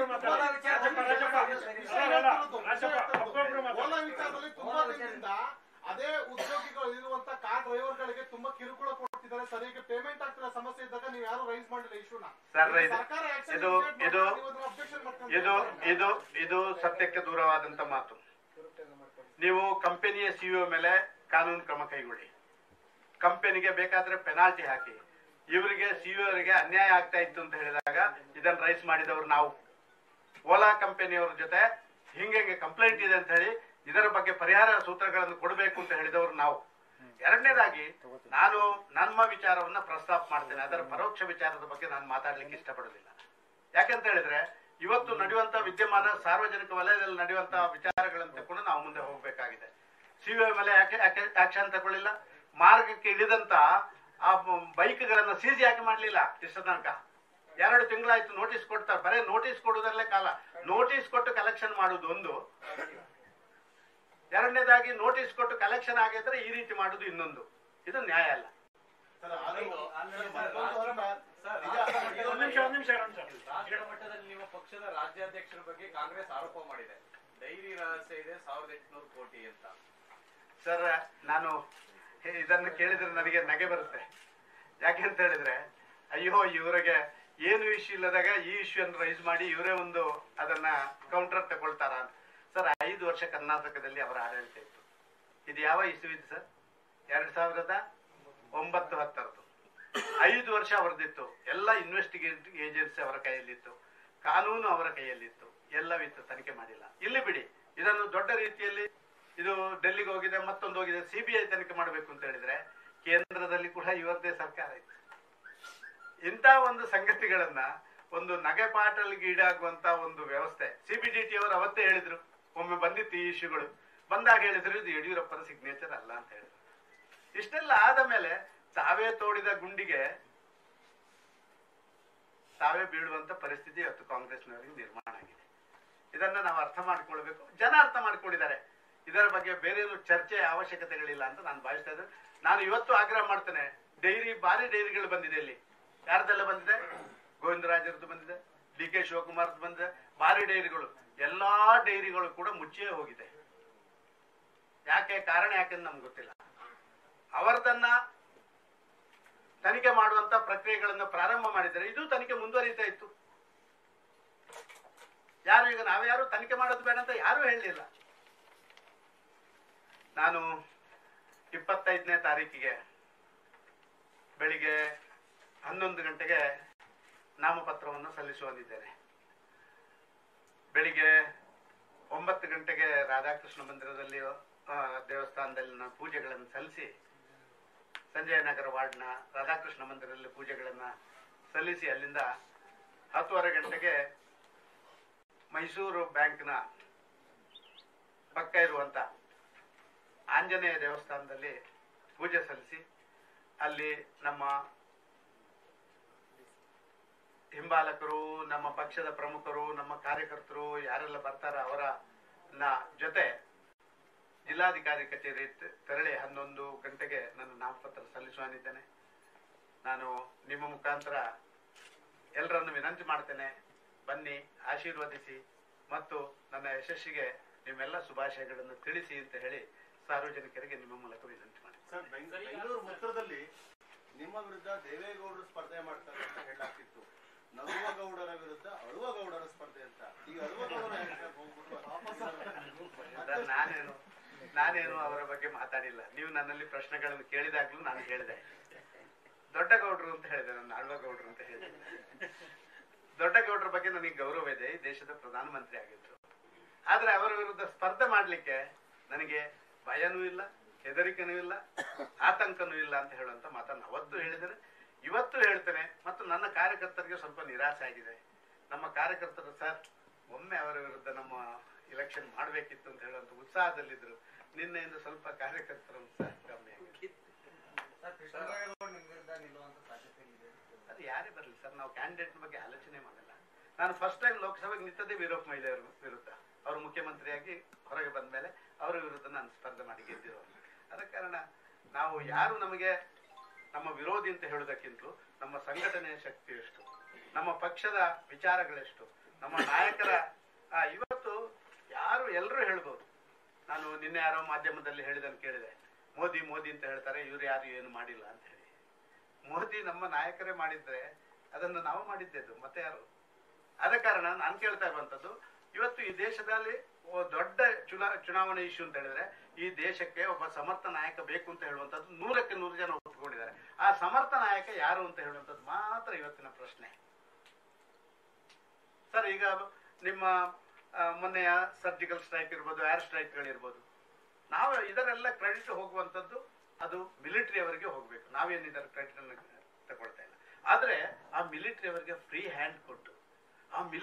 ಓಲಾ ವಿಚಾರದಲ್ಲಿ ತುಂಬಾ ದಿನದಿಂದ ಅದೇ ಉದ್ಯೋಗಿಗಳು ಇರುವಂತ ಕಾರ್ ಡ್ರೈವರ್ಗಳಿಗೆ ತುಂಬಾ ಕಿರುಕುಳ ಕೊಡ್ತಿದ್ದಾರೆ ಸರಿಯಾಗಿ ಪೇಮೆಂಟ್ ಆಗ್ತಿಲ್ಲ ಸಮಸ್ಯೆ ಇದ್ದಾಗ ನೀವು ಯಾರು ರೈಸ್ ಮಾಡಿಲ್ಲ ಇಶ್ಯೂನ ಸರ್ ಇದು ಸರ್ಕಾರ action ಇದು immediate ಇದು ಮಾಡ್ತಾರೆ, ನೀವು ಅದನ್ನ objection ಮಾಡ್ಕೊಂತೀರಾ? ಇದು ಇದು ಇದು ಸತ್ಯಕ್ಕೆ ದೂರವಾದಂತ ಮಾತು ನೀವು ಕಂಪನಿಯ ಸಿಇಒ ಮೇಲೆ ಕಾನೂನು ಕ್ರಮ ಕೈಗೊಳ್ಳಿ ಕಂಪನಿಗೆ ಬೇಕಾದ್ರೆ ಪೆನಾಲ್ಟಿ ಹಾಕಿ ಇವರಿಗೆ ಸಿಇಒರಿಗೆ ಅನ್ಯಾಯ ಆಗ್ತಾ ಇತ್ತು ಅಂತ ಹೇಳಿದಾಗ ಇದನ್ನ ರೈಸ್ ಮಾಡಿದವರು ನಾವು ಓಲಾ ಕಂಪನಿಯವರ ಜೊತೆ ಹಿಂಗೆ ಹಿಂಗೆ ಕಂಪ್ಲೇಂಟ್ ಇದೆ ಅಂತ ಹೇಳಿ ಇದರ ಬಗ್ಗೆ ಪರಿಹಾರ ಸೂತ್ರಗಳನ್ನು ಕೊಡಬೇಕು ಅಂತ ಹೇಳಿದವರು ನಾವು ಎರಡನೇದಾಗಿ ನಾನು ನಮ್ಮ ವಿಚಾರವನ್ನ ಪ್ರಸ್ತಾಪ ಮಾಡ್ತೇನೆ ಅದರ ಪರೋಕ್ಷ ವಿಚಾರದ ಬಗ್ಗೆ ನಾನು ಮಾತಾಡ್ಲಿಕ್ಕೆ ಇಷ್ಟಪಡೋದಿಲ್ಲ ಯಾಕಂತ ಹೇಳಿದ್ರೆ ಇವತ್ತು ನಡೆಯುವಂತ ವಿದ್ಯಮಾನ ಸಾರ್ವಜನಿಕ ವಲಯದಲ್ಲಿ ನಡೆಯುವಂತ ವಿಚಾರಗಳನ್ನು ತಕೊಂಡು ನಾವು ಮುಂದೆ ಹೋಗ್ಬೇಕಾಗಿದೆ ಸಿಬಿಐ ಮೇಲೆ ಯಾಕೆ ಯಾಕೆ ಆಕ್ಷನ್ ತಗೊಳ್ಳಿಲ್ಲ ಮಾರ್ಗಕ್ಕೆ ಇಳಿದಂತ ಆ ಬೈಕ್ಗಳನ್ನ ಸೀಜ್ ಯಾಕೆ ಮಾಡ್ಲಿಲ್ಲ ಇಷ್ಟ ತನಕ ಎರಡು ತಿಂಗಳಾಯ್ತು ನೋಟಿಸ್ ಕೊಡ್ತಾರೆ ಬರೇ ನೋಟಿಸ್ ಕೊಡುವುದರಲ್ಲೇ ಕಾಲ ನೋಟಿಸ್ ಕೊಟ್ಟು ಕಲೆಕ್ಷನ್ ಮಾಡುವುದು ಒಂದು ಎರಡನೇದಾಗಿ ನೋಟಿಸ್ ಕೊಟ್ಟು ಕಲೆಕ್ಷನ್ ಆಗಿದ್ರೆ ಈ ರೀತಿ ಮಾಡುದು ಇನ್ನೊಂದು ಇದು ನ್ಯಾಯ ಅಲ್ಲ ರಾಷ್ಟ್ರ ಮಟ್ಟದಲ್ಲಿ ನಿಮ್ಮ ಪಕ್ಷದ ರಾಜ್ಯಾಧ್ಯಕ್ಷರ ಬಗ್ಗೆ ಕಾಂಗ್ರೆಸ್ ಆರೋಪ ಮಾಡಿದೆ ಡೈರಿ ರಹಸ್ಯ ಇದೆ ಸಾವಿರದ ಎಂಟುನೂರು ಕೋಟಿ ಅಂತ ಸರ್ ನಾನು ಹೇ- ಇದನ್ನು ಕೇಳಿದ್ರೆ ನನಗೆ ನಗೆ ಬರುತ್ತೆ ಯಾಕೆ ಅಂತ ಹೇಳಿದ್ರೆ ಅಯ್ಯೋ ಇವರಿಗೆ ಏನು ಇಶ್ಯೂ ಇಲ್ಲದಾಗ ಈ ಇಶ್ಯೂ ಅನ್ನು ರೈಸ್ ಮಾಡಿ ಇವರೇ ಒಂದು ಅದನ್ನ ಕೌಂಟರ್ ತಗೊಳ್ತಾರ ಅಂತ ಸರ್ ಐದು ವರ್ಷ ಕರ್ನಾಟಕದಲ್ಲಿ ಅವರ ಆಡಳಿತ ಇತ್ತು ಇದು ಯಾವ ಇಶ್ಯೂ ಇತ್ತು ಸರ್ ಎರಡ್ ಸಾವಿರದ ಒಂಬತ್ತು ಹತ್ತರದ್ದು ಐದು ವರ್ಷ ಅವರದಿತ್ತು ಎಲ್ಲ ಇನ್ವೆಸ್ಟಿಗೇಟ್ ಏಜೆನ್ಸಿ ಅವರ ಕೈಯಲ್ಲಿತ್ತು ಕಾನೂನು ಅವರ ಕೈಯಲ್ಲಿತ್ತು ಎಲ್ಲವಿತ್ತು ತನಿಖೆ ಮಾಡಿಲ್ಲ ಇಲ್ಲಿ ಬಿಡಿ ಇದನ್ನು ದೊಡ್ಡ ರೀತಿಯಲ್ಲಿ ಇದು ಡೆಲ್ಲಿಗೆ ಹೋಗಿದೆ ಮತ್ತೊಂದು ಹೋಗಿದೆ ಸಿಬಿಐ ತನಿಖೆ ಮಾಡಬೇಕು ಅಂತ ಹೇಳಿದ್ರೆ ಕೇಂದ್ರದಲ್ಲಿ ಕೂಡ ಇವರದೇ ಸರ್ಕಾರ ಇತ್ತು ಇಂಥ ಒಂದು ಸಂಗತಿಗಳನ್ನ ಒಂದು ನಗೆಪಾಟಲಿಗೆ ಈಡಾಗುವಂತ ಒಂದು ವ್ಯವಸ್ಥೆ ಸಿಬಿಡಿಟಿ ಅವರು ಅವತ್ತೇ ಹೇಳಿದ್ರು ಒಮ್ಮೆ ಬಂದಿತ್ತು ಈ ಇಶ್ಯೂಗಳು ಬಂದಾಗ ಹೇಳಿದ್ರು ಇದು ಯಡಿಯೂರಪ್ಪನ ಸಿಗ್ನೇಚರ್ ಅಲ್ಲ ಅಂತ ಹೇಳಿದ್ರು ಇಷ್ಟೆಲ್ಲ ಆದ ಮೇಲೆ ತಾವೇ ತೋಡಿದ ಗುಂಡಿಗೆ ತಾವೇ ಬೀಳುವಂತ ಪರಿಸ್ಥಿತಿ ಇವತ್ತು ಕಾಂಗ್ರೆಸ್ನವರಿಗೆ ನಿರ್ಮಾಣ ಆಗಿದೆ ಇದನ್ನ ನಾವು ಅರ್ಥ ಮಾಡ್ಕೊಳ್ಬೇಕು ಜನ ಅರ್ಥ ಮಾಡ್ಕೊಂಡಿದ್ದಾರೆ ಇದರ ಬಗ್ಗೆ ಬೇರೆ ಏನು ಚರ್ಚೆ ಅವಶ್ಯಕತೆಗಳಿಲ್ಲ ಅಂತ ನಾನು ಭಾವಿಸ್ತಾ ಇದ್ದೇನೆ ನಾನು ಇವತ್ತು ಆಗ್ರಹ ಮಾಡ್ತೇನೆ ಡೈರಿ ಭಾರಿ ಡೈರಿಗಳು ಬಂದಿದೆ ಇಲ್ಲಿ ಯಾರ್ದೆಲ್ಲ ಬಂದಿದೆ ಗೋವಿಂದರಾಜರದ್ದು ಬಂದಿದೆ ಡಿ ಕೆ ಶಿವಕುಮಾರ್ದು ಬಂದಿದೆ ಭಾರಿ ಡೈರಿಗಳು ಎಲ್ಲಾ ಡೈರಿಗಳು ಕೂಡ ಮುಚ್ಚಿಯೇ ಹೋಗಿದೆ ಯಾಕೆ ಕಾರಣ ಯಾಕೆಂದು ನಮ್ಗೆ ಗೊತ್ತಿಲ್ಲ ಅವರದನ್ನ ತನಿಖೆ ಮಾಡುವಂತ ಪ್ರಕ್ರಿಯೆಗಳನ್ನ ಪ್ರಾರಂಭ ಮಾಡಿದರೆ ಇದು ತನಿಖೆ ಮುಂದುವರಿತಾ ಇತ್ತು ಯಾರು ಈಗ ನಾವ್ಯಾರು ತನಿಖೆ ಮಾಡೋದು ಬೇಡ ಅಂತ ಯಾರು ಹೇಳಲಿಲ್ಲ ನಾನು ಇಪ್ಪತ್ತೈದನೇ ತಾರೀಕಿಗೆ ಬೆಳಿಗ್ಗೆ ಹನ್ನೊಂದು ಗಂಟೆಗೆ ನಾಮಪತ್ರವನ್ನು ಸಲ್ಲಿಸುವಂದಿದ್ದೇನೆ ಬೆಳಿಗ್ಗೆ ಒಂಬತ್ತು ಗಂಟೆಗೆ ರಾಧಾಕೃಷ್ಣ ಮಂದಿರದಲ್ಲಿ ಆ, ದೇವಸ್ಥಾನದಲ್ಲಿ ನಾನು ಪೂಜೆಗಳನ್ನು ಸಲ್ಲಿಸಿ ಸಂಜಯ ನಗರ ವಾರ್ಡ್ನ ರಾಧಾಕೃಷ್ಣ ಮಂದಿರದಲ್ಲಿ ಪೂಜೆಗಳನ್ನ ಸಲ್ಲಿಸಿ ಅಲ್ಲಿಂದ ಹತ್ತುವರೆ ಗಂಟೆಗೆ ಮೈಸೂರು ಬ್ಯಾಂಕ್ನ ಪಕ್ಕ ಇರುವಂತ ಆಂಜನೇಯ ದೇವಸ್ಥಾನದಲ್ಲಿ ಪೂಜೆ ಸಲ್ಲಿಸಿ ಅಲ್ಲಿ ನಮ್ಮ ಹಿಂಬಾಲಕರು ನಮ್ಮ ಪಕ್ಷದ ಪ್ರಮುಖರು ನಮ್ಮ ಕಾರ್ಯಕರ್ತರು ಯಾರೆಲ್ಲ ಬರ್ತಾರ ಅವರ ನ ಜೊತೆ ಜಿಲ್ಲಾಧಿಕಾರಿ ಕಚೇರಿ ತೆ- ತೆರಳಿ ಹನ್ನೊಂದು ಗಂಟೆಗೆ ನನ್ನ ನಾಮಪತ್ರ ಸಲ್ಲಿಸುವನಿದ್ದೇನೆ ನಾನು ನಿಮ್ಮ ಮುಖಾಂತರ ಎಲ್ಲರನ್ನು ವಿನಂತಿ ಮಾಡ್ತೇನೆ ಬನ್ನಿ ಆಶೀರ್ವದಿಸಿ ಮತ್ತು ನನ್ನ ಯಶಸ್ಸಿಗೆ ನಿಮ್ಮೆಲ್ಲ ಶುಭಾಶಯಗಳನ್ನು ತಿಳಿಸಿ ಅಂತ ಹೇಳಿ ಸಾರ್ವಜನಿಕರಿಗೆ ನಿಮ್ಮ ಮೂಲಕ ವಿನಂತಿ ಮಾಡಿ ಸರ್ ಬೆಂಗ- ಬೆಂಗಳೂರು ಉತ್ತರದಲ್ಲಿ ನಿಮ್ಮ ವಿರುದ್ಧ ದೇವೇಗೌಡರು ಸ್ಪರ್ಧೆ ಮಾಡ್ತಾರೆ ಅಂತ ಹೇಳಲಾಗ್ತಿತ್ತು ನಗುವ ಗೌಡರ ವಿರುದ್ಧ ಅಳುವ ಗೌಡರ ಸ್ಪರ್ಧೆ ಅಂತ ಈಗ ಅಳುವ ಗೌಡರ ಹೆಸರು ಹೋಗ್ಬಿಟ್ಟು ವಾಪಸ್ ಸರ್, ನಾನೇನು ನಾನೇನು ಅವರ ಬಗ್ಗೆ ಮಾತಾಡಿಲ್ಲ ನೀವು ನನ್ನಲ್ಲಿ ಪ್ರಶ್ನೆಗಳನ್ನು ಕೇಳಿದಾಗ್ಲೂ ನಾನು ಹೇಳಿದೆ ದೊಡ್ಡ ಗೌಡ್ರು ಅಂತ ಹೇಳಿದೆ ನನ್ನ ಆಳ್ವ ಗೌಡ್ರು ಅಂತ ಹೇಳಿದೆ ದೊಡ್ಡ ಗೌಡ್ರ ಬಗ್ಗೆ ನನಗೆ ಗೌರವ ಇದೆ ಈ ದೇಶದ ಪ್ರಧಾನಮಂತ್ರಿ ಆಗಿದ್ರು ಆದ್ರೆ ಅವರ ವಿರುದ್ಧ ಸ್ಪರ್ಧೆ ಮಾಡ್ಲಿಕ್ಕೆ ನನಗೆ ಭಯನೂ ಇಲ್ಲ ಹೆದರಿಕೆನೂ ಇಲ್ಲ ಆತಂಕನೂ ಇಲ್ಲ ಅಂತ ಹೇಳುವಂತ ಮಾತನ್ನು ಅವತ್ತು ಹೇಳಿದ್ದೇನೆ ಇವತ್ತು ಹೇಳ್ತೇನೆ ಮತ್ತು ನನ್ನ ಕಾರ್ಯಕರ್ತರಿಗೆ ಸ್ವಲ್ಪ ನಿರಾಸೆ ಆಗಿದೆ ನಮ್ಮ ಕಾರ್ಯಕರ್ತರು ಸರ್ ಒಮ್ಮೆ ಅವರ ವಿರುದ್ಧ ನಮ್ಮ ಇಲೆಕ್ಷನ್ ಮಾಡಬೇಕಿತ್ತು ಅಂತ ಹೇಳುವಂತ ಉತ್ಸಾಹದಲ್ಲಿದ್ರು ನಿನ್ನೆಯಿಂದ ಸ್ವಲ್ಪ ಕಾರ್ಯಕರ್ತರ ಉತ್ಸಾಹ ಕಮ್ಮಿ ಆಗಿದೆ ಅದು ಯಾರೇ ಬರಲಿ ಸರ್ ನಾವು ಕ್ಯಾಂಡಿಡೇಟ್ ಬಗ್ಗೆ ಆಲೋಚನೆ ಮಾಡಲ್ಲ ನಾನು ಫಸ್ಟ್ ಟೈಮ್ ಲೋಕಸಭೆಗೆ ನಿಂತದ್ದೇ ವೀರಪ್ಪ ಮೊಯ್ಲಿಯವ್ರ ವಿರುದ್ಧ ಅವರು ಮುಖ್ಯಮಂತ್ರಿಯಾಗಿ ಹೊರಗೆ ಬಂದ ಮೇಲೆ ಅವರ ವಿರುದ್ಧ ನಾನು ಸ್ಪರ್ಧೆ ಮಾಡಿ ಗೆದ್ದಿರೋರು ಆದ ಕಾರಣ ನಾವು ಯಾರು ನಮಗೆ ನಮ್ಮ ವಿರೋಧಿ ಅಂತ ಹೇಳೋದಕ್ಕಿಂತಲೂ ನಮ್ಮ ಸಂಘಟನೆಯ ಶಕ್ತಿ ಎಷ್ಟು ನಮ್ಮ ಪಕ್ಷದ ವಿಚಾರಗಳೆಷ್ಟು ನಮ್ಮ ನಾಯಕರ ಆ, ಇವತ್ತು ಯಾರು ಎಲ್ಲರೂ ಹೇಳ್ಬೋದು ನಾನು ನಿನ್ನೆ ಯಾರೋ ಮಾಧ್ಯಮದಲ್ಲಿ ಹೇಳಿದನ್ನು ಕೇಳಿದೆ ಮೋದಿ ಮೋದಿ ಅಂತ ಹೇಳ್ತಾರೆ ಇವ್ರು ಯಾರು ಏನು ಮಾಡಿಲ್ಲ ಅಂತ ಹೇಳಿ ಮೋದಿ ನಮ್ಮ ನಾಯಕರೇ ಮಾಡಿದ್ರೆ ಅದನ್ನು ನಾವು ಮಾಡಿದ್ದೆದು ಮತ್ತೆ ಯಾರು ಆದ ಕಾರಣ ನಾನು ಕೇಳ್ತಾ ಇರುವಂತದ್ದು ಇವತ್ತು ಈ ದೇಶದಲ್ಲಿ ಓ ದೊಡ್ಡ ಚುನಾ ಚುನಾವಣೆ ಇಶ್ಯೂ ಅಂತ ಹೇಳಿದ್ರೆ ಈ ದೇಶಕ್ಕೆ ಒಬ್ಬ ಸಮರ್ಥ ನಾಯಕ ಬೇಕು ಅಂತ ಹೇಳುವಂತದ್ದು ನೂರಕ್ಕೆ ನೂರು ಜನ ಒಪ್ಪಿಕೊಂಡಿದ್ದಾರೆ ಆ ಸಮರ್ಥ ನಾಯಕ ಯಾರು ಅಂತ ಹೇಳುವಂತದ್ದು ಮಾತ್ರ ಇವತ್ತಿನ ಪ್ರಶ್ನೆ ಸರ್ ಈಗ ನಿಮ್ಮ ಆ, ಮೊನ್ನೆಯ ಸರ್ಜಿಕಲ್ ಸ್ಟ್ರೈಕ್ ಇರ್ಬೋದು ಏರ್ ಸ್ಟ್ರೈಕ್ಗಳಿರ್ಬೋದು ನಾವು ಇದರೆಲ್ಲ ಕ್ರೆಡಿಟ್ ಹೋಗುವಂಥದ್ದು ಅದು ಮಿಲಿಟರಿ ಅವರಿಗೆ ಹೋಗ್ಬೇಕು ನಾವೇನು ಇದರ ಕ್ರೆಡಿಟ್ ಅನ್ನು ತಗೊಳ್ತಾ ಇಲ್ಲ ಆದ್ರೆ ಆ ಮಿಲಿಟರಿ ಅವರಿಗೆ ಫ್ರೀ ಹ್ಯಾಂಡ್ ಕೊಟ್ಟು ಆ ಮಿಲಿಟರಿ